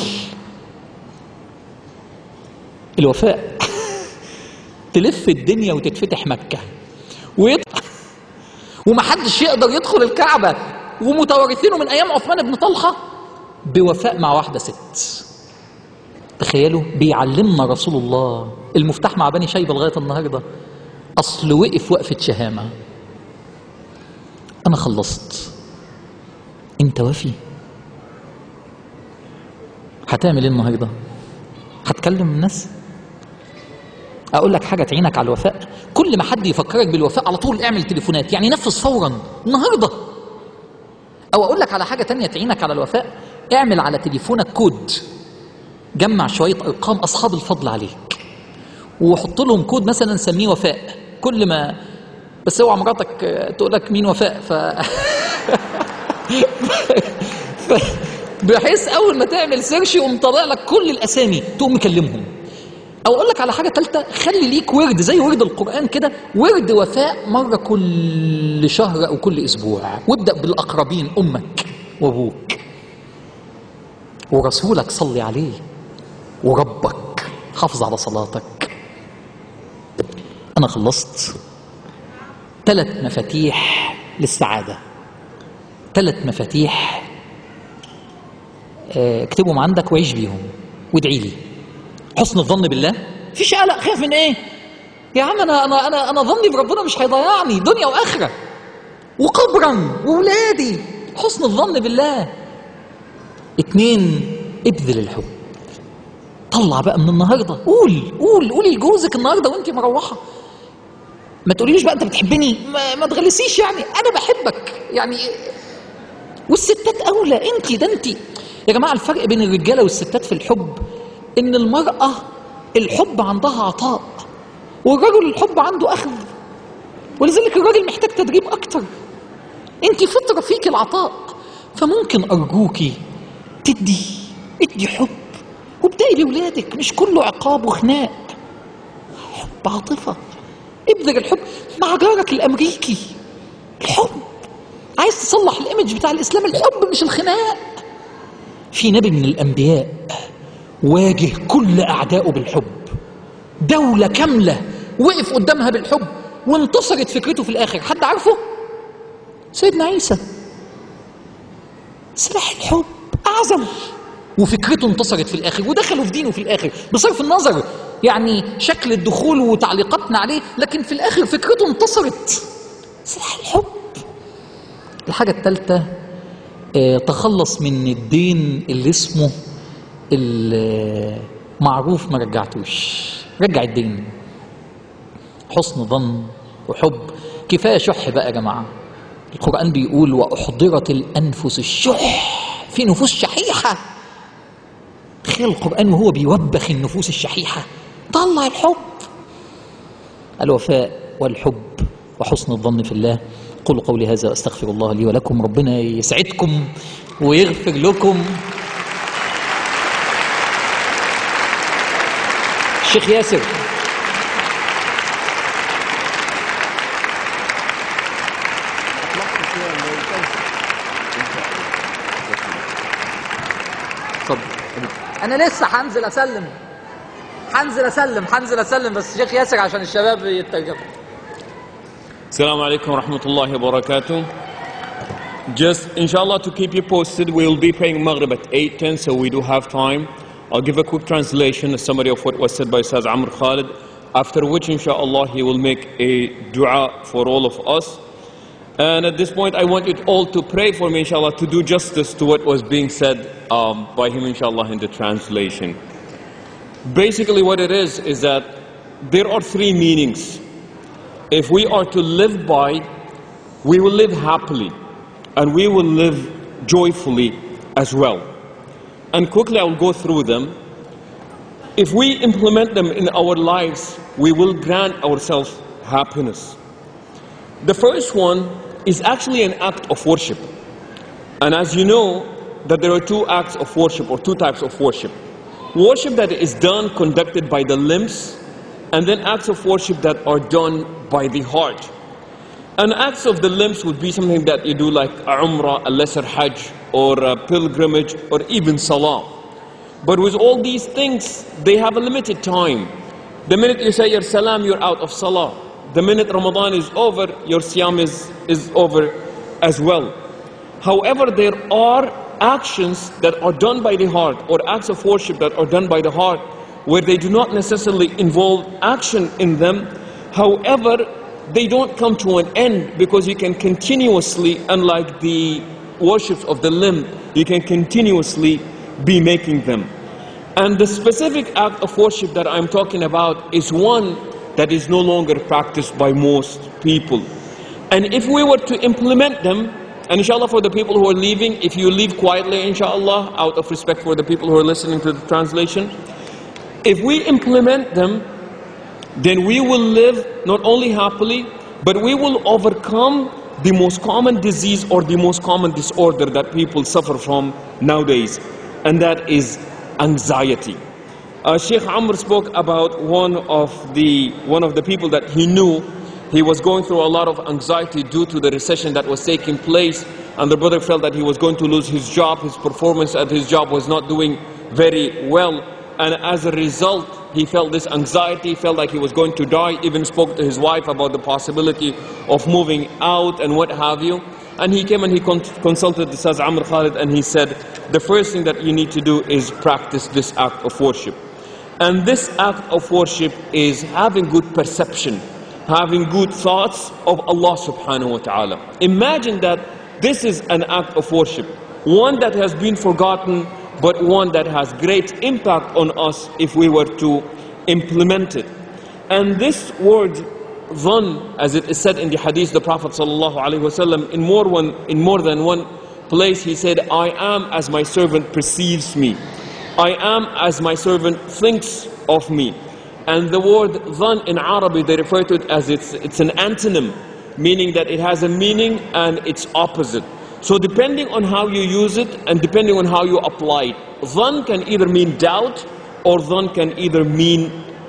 [SPEAKER 2] الوفاء تلف الدنيا وتتفتح مكه ويط... ومحدش يقدر يدخل الكعبه ومتوارثينه من ايام عثمان بن طلحه بوفاء مع واحده ست تخيلوا بيعلمنا رسول الله المفتاح مع بني شيبه لغايه النهارده اصل وقف وقفه شهامه انا خلصت انت وفي هتعمل ايه النهارده هتكلم الناس اقول لك حاجه تعينك على الوفاء كل ما حد يفكرك بالوفاء على طول اعمل تليفونات يعني نفذ فورا النهارده او اقول لك على حاجه تانية تعينك على الوفاء اعمل على تليفونك كود جمع شويه ارقام اصحاب الفضل عليك وحط لهم كود مثلا سميه وفاء كل ما بس اوعى مراتك تقول لك مين وفاء ف ف- بحيث اول ما تعمل سيرش يقوم طالع لك كل الاسامي تقوم مكلمهم او اقول لك على حاجه ثالثه خلي ليك ورد زي ورد القران كده ورد وفاء مره كل شهر او كل اسبوع وابدا بالاقربين امك وابوك ورسولك صلي عليه وربك حافظ على صلاتك انا خلصت ثلاث مفاتيح للسعاده ثلاث مفاتيح آه، اكتبهم عندك وعيش بيهم وادعي لي حسن الظن بالله مفيش قلق خايف من ايه يا عم انا انا انا انا ظني بربنا مش هيضيعني دنيا واخره وقبرا وولادي حسن الظن بالله اتنين ابذل الحب طلع بقى من النهارده قول قول قولي لجوزك النهارده وانت مروحه ما تقوليش بقى انت بتحبني ما, ما تغلسيش يعني انا بحبك يعني والستات اولى انت ده انت يا جماعه الفرق بين الرجاله والستات في الحب ان المراه الحب عندها عطاء والرجل الحب عنده اخذ ولذلك الراجل محتاج تدريب اكتر انت فطره فيك العطاء فممكن ارجوكي تدي ادي حب وابدأي لاولادك مش كله عقاب وخناق حب عاطفه ابذل الحب مع جارك الامريكي الحب عايز تصلح الايمج بتاع الاسلام الحب مش الخناق في نبي من الانبياء واجه كل اعدائه بالحب دوله كامله وقف قدامها بالحب وانتصرت فكرته في الاخر حد عارفه سيدنا عيسى سلاح الحب اعظم وفكرته انتصرت في الاخر ودخلوا في دينه في الاخر بصرف النظر يعني شكل الدخول وتعليقاتنا عليه لكن في الاخر فكرته انتصرت سلاح الحب الحاجه الثالثه آه، تخلص من الدين اللي اسمه المعروف ما رجعتوش رجع الدين حسن ظن وحب كفايه شح بقى يا جماعه القران بيقول واحضرت الانفس الشح في نفوس شحيحه تخيل القران وهو بيوبخ النفوس الشحيحه طلع الحب الوفاء والحب وحسن الظن في الله قولوا قولي هذا واستغفر الله لي ولكم ربنا يسعدكم ويغفر لكم الشيخ ياسر اتفضل انا لسه هنزل اسلم هنزل اسلم هنزل اسلم بس الشيخ ياسر عشان الشباب يترجموا
[SPEAKER 3] Assalamu alaikum wa rahmatullahi wa barakatuh. Just inshallah to keep you posted, we will be praying Maghrib at 8.10, so we do have time. I'll give a quick translation, a summary of what was said by Ustaz Amr Khalid, after which inshallah he will make a dua for all of us. And at this point, I want you all to pray for me, inshallah, to do justice to what was being said um, by him, inshallah, in the translation. Basically, what it is, is that there are three meanings if we are to live by, we will live happily and we will live joyfully as well. And quickly I'll go through them. If we implement them in our lives, we will grant ourselves happiness. The first one is actually an act of worship. And as you know, that there are two acts of worship or two types of worship. Worship that is done, conducted by the limbs, and then acts of worship that are done by the heart. And acts of the limbs would be something that you do like a umrah, a lesser hajj, or a pilgrimage, or even salah. But with all these things, they have a limited time. The minute you say your salam, you're out of salah. The minute Ramadan is over, your siyam is, is over as well. However, there are actions that are done by the heart, or acts of worship that are done by the heart, where they do not necessarily involve action in them. However, they don't come to an end because you can continuously, unlike the worships of the limb, you can continuously be making them. And the specific act of worship that I'm talking about is one that is no longer practiced by most people. And if we were to implement them, and inshallah for the people who are leaving, if you leave quietly, inshallah, out of respect for the people who are listening to the translation, if we implement them, then we will live not only happily, but we will overcome the most common disease or the most common disorder that people suffer from nowadays, and that is anxiety. Uh, Sheikh Amr spoke about one of the one of the people that he knew. He was going through a lot of anxiety due to the recession that was taking place, and the brother felt that he was going to lose his job. His performance at his job was not doing very well, and as a result, he felt this anxiety, felt like he was going to die. Even spoke to his wife about the possibility of moving out and what have you. And he came and he con- consulted the Saz Amr Khalid, and he said, the first thing that you need to do is practice this act of worship. And this act of worship is having good perception, having good thoughts of Allah subhanahu wa ta'ala. Imagine that this is an act of worship, one that has been forgotten, but one that has great impact on us if we were to implement it. And this word, dhan, as it is said in the hadith, the Prophet sallallahu alaihi wasallam, in more one, in more than one place, he said, "I am as my servant perceives me." I am as my servant thinks of me. And the word dhan in Arabic, they refer to it as it's, it's an antonym, meaning that it has a meaning and its opposite. So depending on how you use it and depending on how you apply it, dhan can either mean doubt or dhan can either mean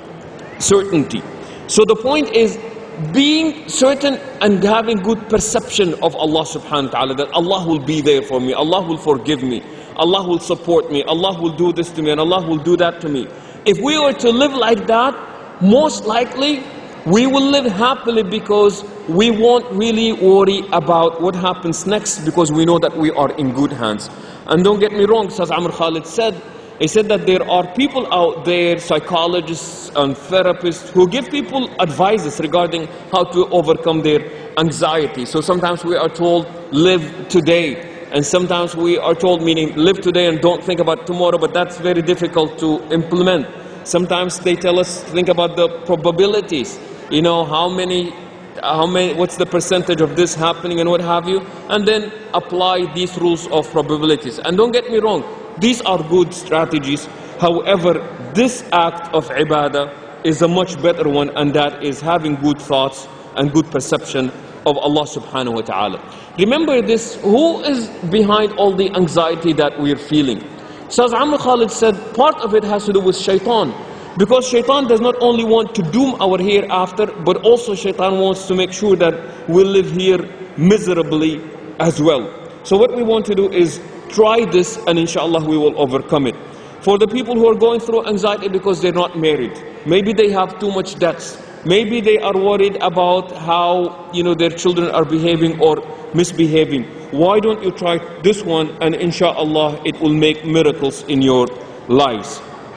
[SPEAKER 3] certainty. So the point is being certain and having good perception of Allah subhanahu wa ta'ala that Allah will be there for me, Allah will forgive me, Allah will support me, Allah will do this to me, and Allah will do that to me. If we were to live like that, most likely we will live happily because we won't really worry about what happens next because we know that we are in good hands. And don't get me wrong, Saz Amr Khalid said, he said that there are people out there, psychologists and therapists, who give people advices regarding how to overcome their anxiety. So sometimes we are told, live today. And sometimes we are told, meaning live today and don't think about tomorrow, but that's very difficult to implement. Sometimes they tell us, think about the probabilities. You know, how many, how many, what's the percentage of this happening and what have you, and then apply these rules of probabilities. And don't get me wrong, these are good strategies. However, this act of ibadah is a much better one, and that is having good thoughts and good perception of Allah subhanahu wa ta'ala. Remember this, who is behind all the anxiety that we're feeling? Saz Amr Khalid said, part of it has to do with shaitan. Because shaitan does not only want to doom our hereafter, but also shaitan wants to make sure that we live here miserably as well. So what we want to do is try this and inshallah we will overcome it. For the people who are going through anxiety because they're not married, maybe they have too much debts, maybe they are worried about how you know their children are behaving or misbehaving. Why don't you try this one and inshallah it will make miracles in your lives.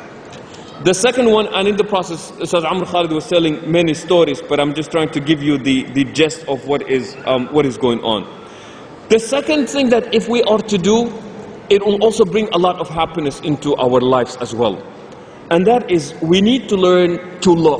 [SPEAKER 3] The second one, and in the process, Ustaz Amr Khalid was telling many stories, but I'm just trying to give you the, the gist of what is, um, what is going on. The second thing that if we are to do, it will also bring a lot of happiness into our lives as well. And that is, we need to learn to love.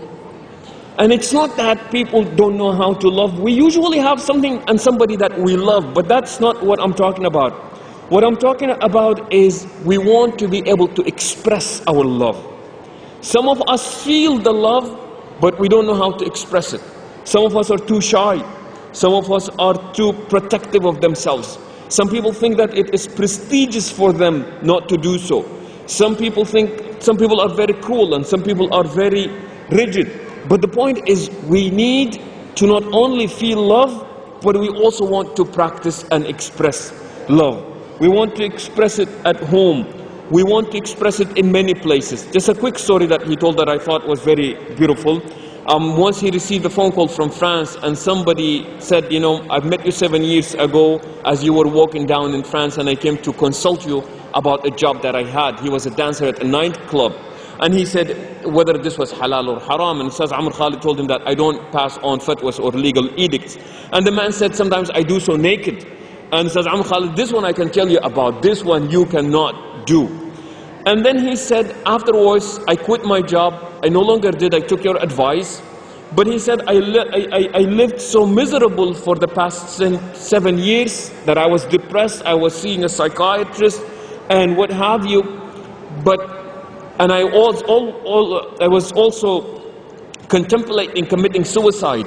[SPEAKER 3] And it's not that people don't know how to love. We usually have something and somebody that we love, but that's not what I'm talking about. What I'm talking about is we want to be able to express our love. Some of us feel the love, but we don't know how to express it. Some of us are too shy. Some of us are too protective of themselves. Some people think that it is prestigious for them not to do so. Some people think, some people are very cruel and some people are very rigid. But the point is, we need to not only feel love, but we also want to practice and express love. We want to express it at home. We want to express it in many places. Just a quick story that he told that I thought was very beautiful. Um, once he received a phone call from France, and somebody said, You know, I've met you seven years ago as you were walking down in France, and I came to consult you about a job that I had. He was a dancer at a nightclub. And he said whether this was halal or haram. And Ustaz Amr Khalid told him that I don't pass on fatwas or legal edicts. And the man said, Sometimes I do so naked. And Ustaz Amr Khalid, this one I can tell you about, this one you cannot do. And then he said, afterwards, I quit my job. I no longer did. I took your advice. But he said, I, li- I, I, I lived so miserable for the past sen- seven years that I was depressed. I was seeing a psychiatrist and what have you. But, and I, was, all, all, I was also contemplating committing suicide.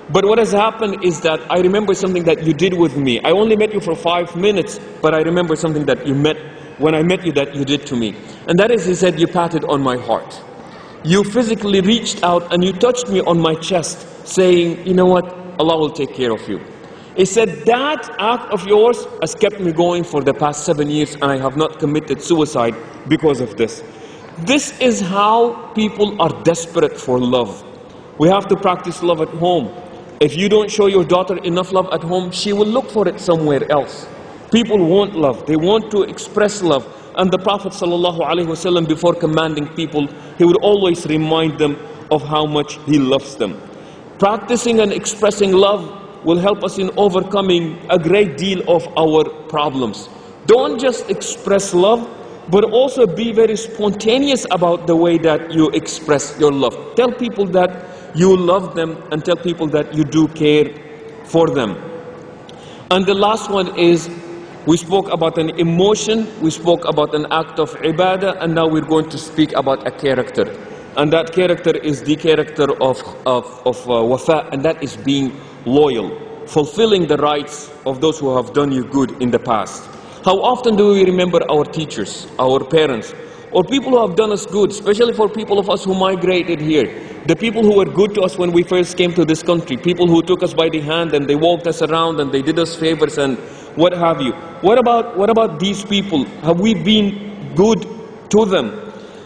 [SPEAKER 3] But what has happened is that I remember something that you did with me. I only met you for five minutes, but I remember something that you met when I met you that you did to me. And that is, he said, you patted on my heart. You physically reached out and you touched me on my chest, saying, you know what, Allah will take care of you. He said, that act of yours has kept me going for the past seven years and I have not committed suicide because of this. This is how people are desperate for love. We have to practice love at home. If you don't show your daughter enough love at home, she will look for it somewhere else. People want love. They want to express love. And the Prophet ﷺ, before commanding people, he would always remind them of how much he loves them. Practicing and expressing love will help us in overcoming a great deal of our problems. Don't just express love, but also be very spontaneous about the way that you express your love. Tell people that you love them and tell people that you do care for them. And the last one is we spoke about an emotion, we spoke about an act of ibadah, and now we're going to speak about a character. And that character is the character of, of, of uh, wafa, and that is being loyal, fulfilling the rights of those who have done you good in the past. How often do we remember our teachers, our parents, or people who have done us good, especially for people of us who migrated here? The people who were good to us when we first came to this country, people who took us by the hand and they walked us around and they did us favors and what have you. What about, what about these people? Have we been good to them?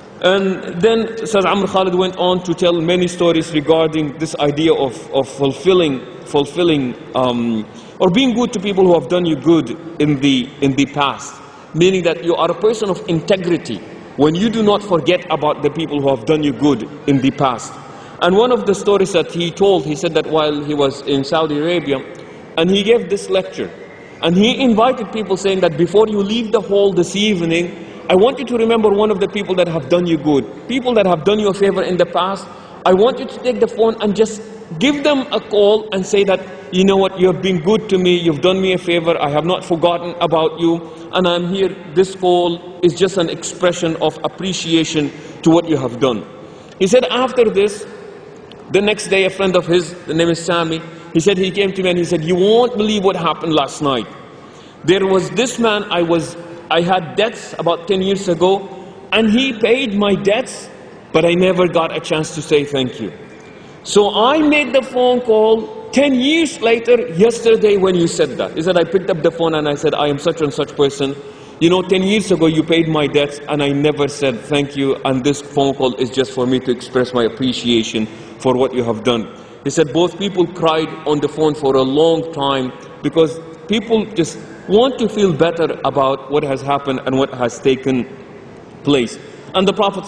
[SPEAKER 3] And then Sayyid Amr Khalid went on to tell many stories regarding this idea of, of fulfilling, fulfilling um, or being good to people who have done you good in the, in the past. Meaning that you are a person of integrity when you do not forget about the people who have done you good in the past. And one of the stories that he told, he said that while he was in Saudi Arabia, and he gave this lecture, and he invited people saying that before you leave the hall this evening, I want you to remember one of the people that have done you good, people that have done you a favor in the past. I want you to take the phone and just give them a call and say that, you know what, you have been good to me, you've done me a favor, I have not forgotten about you, and I'm here. This call is just an expression of appreciation to what you have done. He said, after this, the next day, a friend of his, the name is Sami, he said, he came to me and he said, You won't believe what happened last night. There was this man I was I had debts about 10 years ago, and he paid my debts, but I never got a chance to say thank you. So I made the phone call 10 years later, yesterday, when you said that. He said, I picked up the phone and I said, I am such and such person. You know, 10 years ago you paid my debts and I never said thank you, and this phone call is just for me to express my appreciation for what you have done. He said both people cried on the phone for a long time because people just want to feel better about what has happened and what has taken place. And the Prophet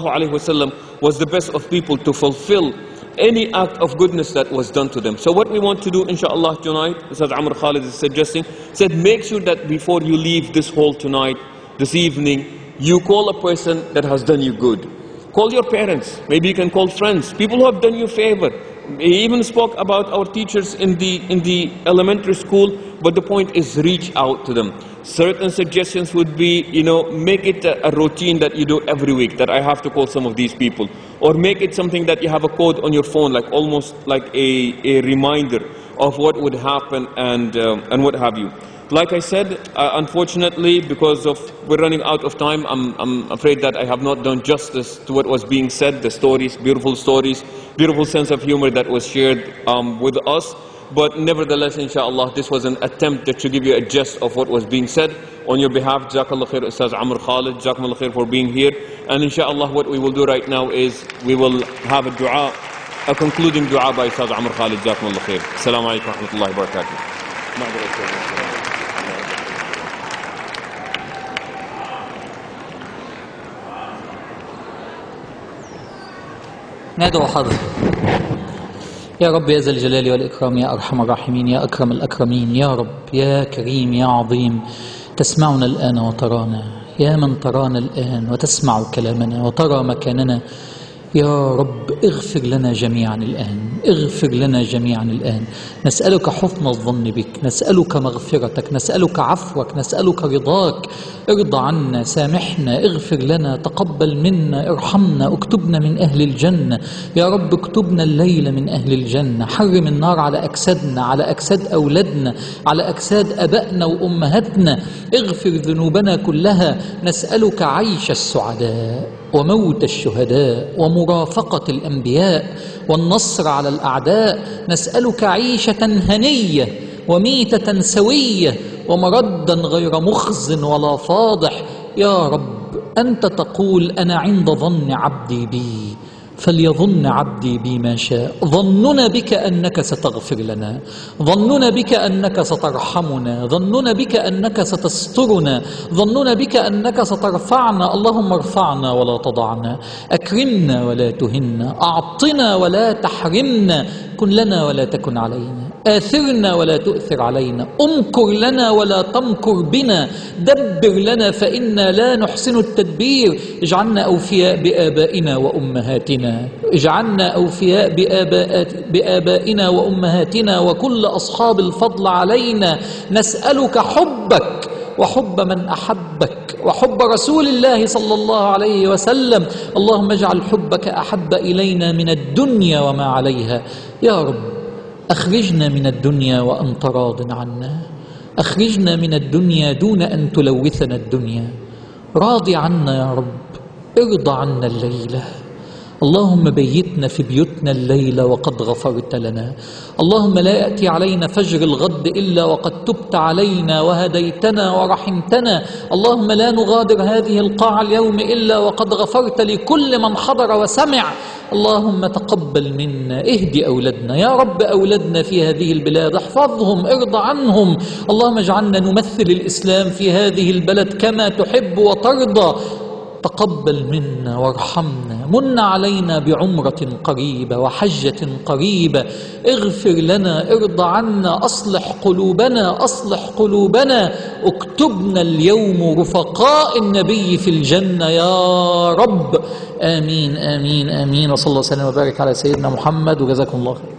[SPEAKER 3] ﷺ was the best of people to fulfill any act of goodness that was done to them. So what we want to do, inshallah, tonight, as Amr Khalid is suggesting, said make sure that before you leave this hall tonight, this evening, you call a person that has done you good. Call your parents. Maybe you can call friends. People who have done you a favor. He even spoke about our teachers in the, in the elementary school, but the point is reach out to them. Certain suggestions would be, you know, make it a, a, routine that you do every week, that I have to call some of these people. Or make it something that you have a code on your phone, like almost like a, a reminder of what would happen and, um, and what have you. Like I said, uh, unfortunately, because of we're running out of time, I'm, I'm afraid that I have not done justice to what was being said, the stories, beautiful stories, beautiful sense of humor that was shared um, with us. But nevertheless, inshallah, this was an attempt to give you a gist of what was being said. On your behalf, Jazakallah khair, Ustaz Amr Khalid, Jazakallah khair for being here. And inshallah, what we will do right now is we will have a dua, a concluding dua by Ustaz Amr Khalid, Jazakallah khair. Assalamu alaikum wa rahmatullahi wa barakatuh.
[SPEAKER 2] ندعو حضرتك يا رب يا ذا الجلال والإكرام يا أرحم الراحمين يا أكرم الأكرمين يا رب يا كريم يا عظيم تسمعنا الآن وترانا يا من ترانا الآن وتسمع كلامنا وترى مكاننا يا رب اغفر لنا جميعا الآن اغفر لنا جميعا الآن نسألك حسن الظن بك نسألك مغفرتك نسألك عفوك نسألك رضاك ارضى عنا سامحنا اغفر لنا تقبل منا ارحمنا اكتبنا من أهل الجنة يا رب اكتبنا الليلة من أهل الجنة حرم النار على أجسادنا على أجساد أولادنا على أجساد أبائنا وأمهاتنا اغفر ذنوبنا كلها نسألك عيش السعداء وموت الشهداء ومرافقة الأنبياء والنصر على الأعداء نسألك عيشة هنية وميتة سوية ومردا غير مخز ولا فاضح يا رب أنت تقول أنا عند ظن عبدي بي فليظن عبدي بي ما شاء ظننا بك انك ستغفر لنا ظننا بك انك سترحمنا ظننا بك انك ستسترنا ظننا بك انك سترفعنا اللهم ارفعنا ولا تضعنا اكرمنا ولا تهنا اعطنا ولا تحرمنا كن لنا ولا تكن علينا آثرنا ولا تؤثر علينا امكر لنا ولا تمكر بنا دبر لنا فإنا لا نحسن التدبير اجعلنا أوفياء بآبائنا وأمهاتنا اجعلنا أوفياء بآباء بآبائنا وأمهاتنا وكل أصحاب الفضل علينا نسألك حبك وحب من احبك وحب رسول الله صلى الله عليه وسلم اللهم اجعل حبك احب الينا من الدنيا وما عليها يا رب اخرجنا من الدنيا وانت راض عنا اخرجنا من الدنيا دون ان تلوثنا الدنيا راضي عنا يا رب ارضى عنا الليله اللهم بيتنا في بيوتنا الليله وقد غفرت لنا اللهم لا ياتي علينا فجر الغد الا وقد تبت علينا وهديتنا ورحمتنا اللهم لا نغادر هذه القاعه اليوم الا وقد غفرت لكل من حضر وسمع اللهم تقبل منا اهدي اولادنا يا رب اولادنا في هذه البلاد احفظهم ارضى عنهم اللهم اجعلنا نمثل الاسلام في هذه البلد كما تحب وترضى تقبل منا وارحمنا من علينا بعمرة قريبة وحجة قريبة اغفر لنا ارض عنا أصلح قلوبنا أصلح قلوبنا اكتبنا اليوم رفقاء النبي في الجنة يا رب آمين آمين آمين وصلى الله وسلم وبارك على سيدنا محمد وجزاكم الله خير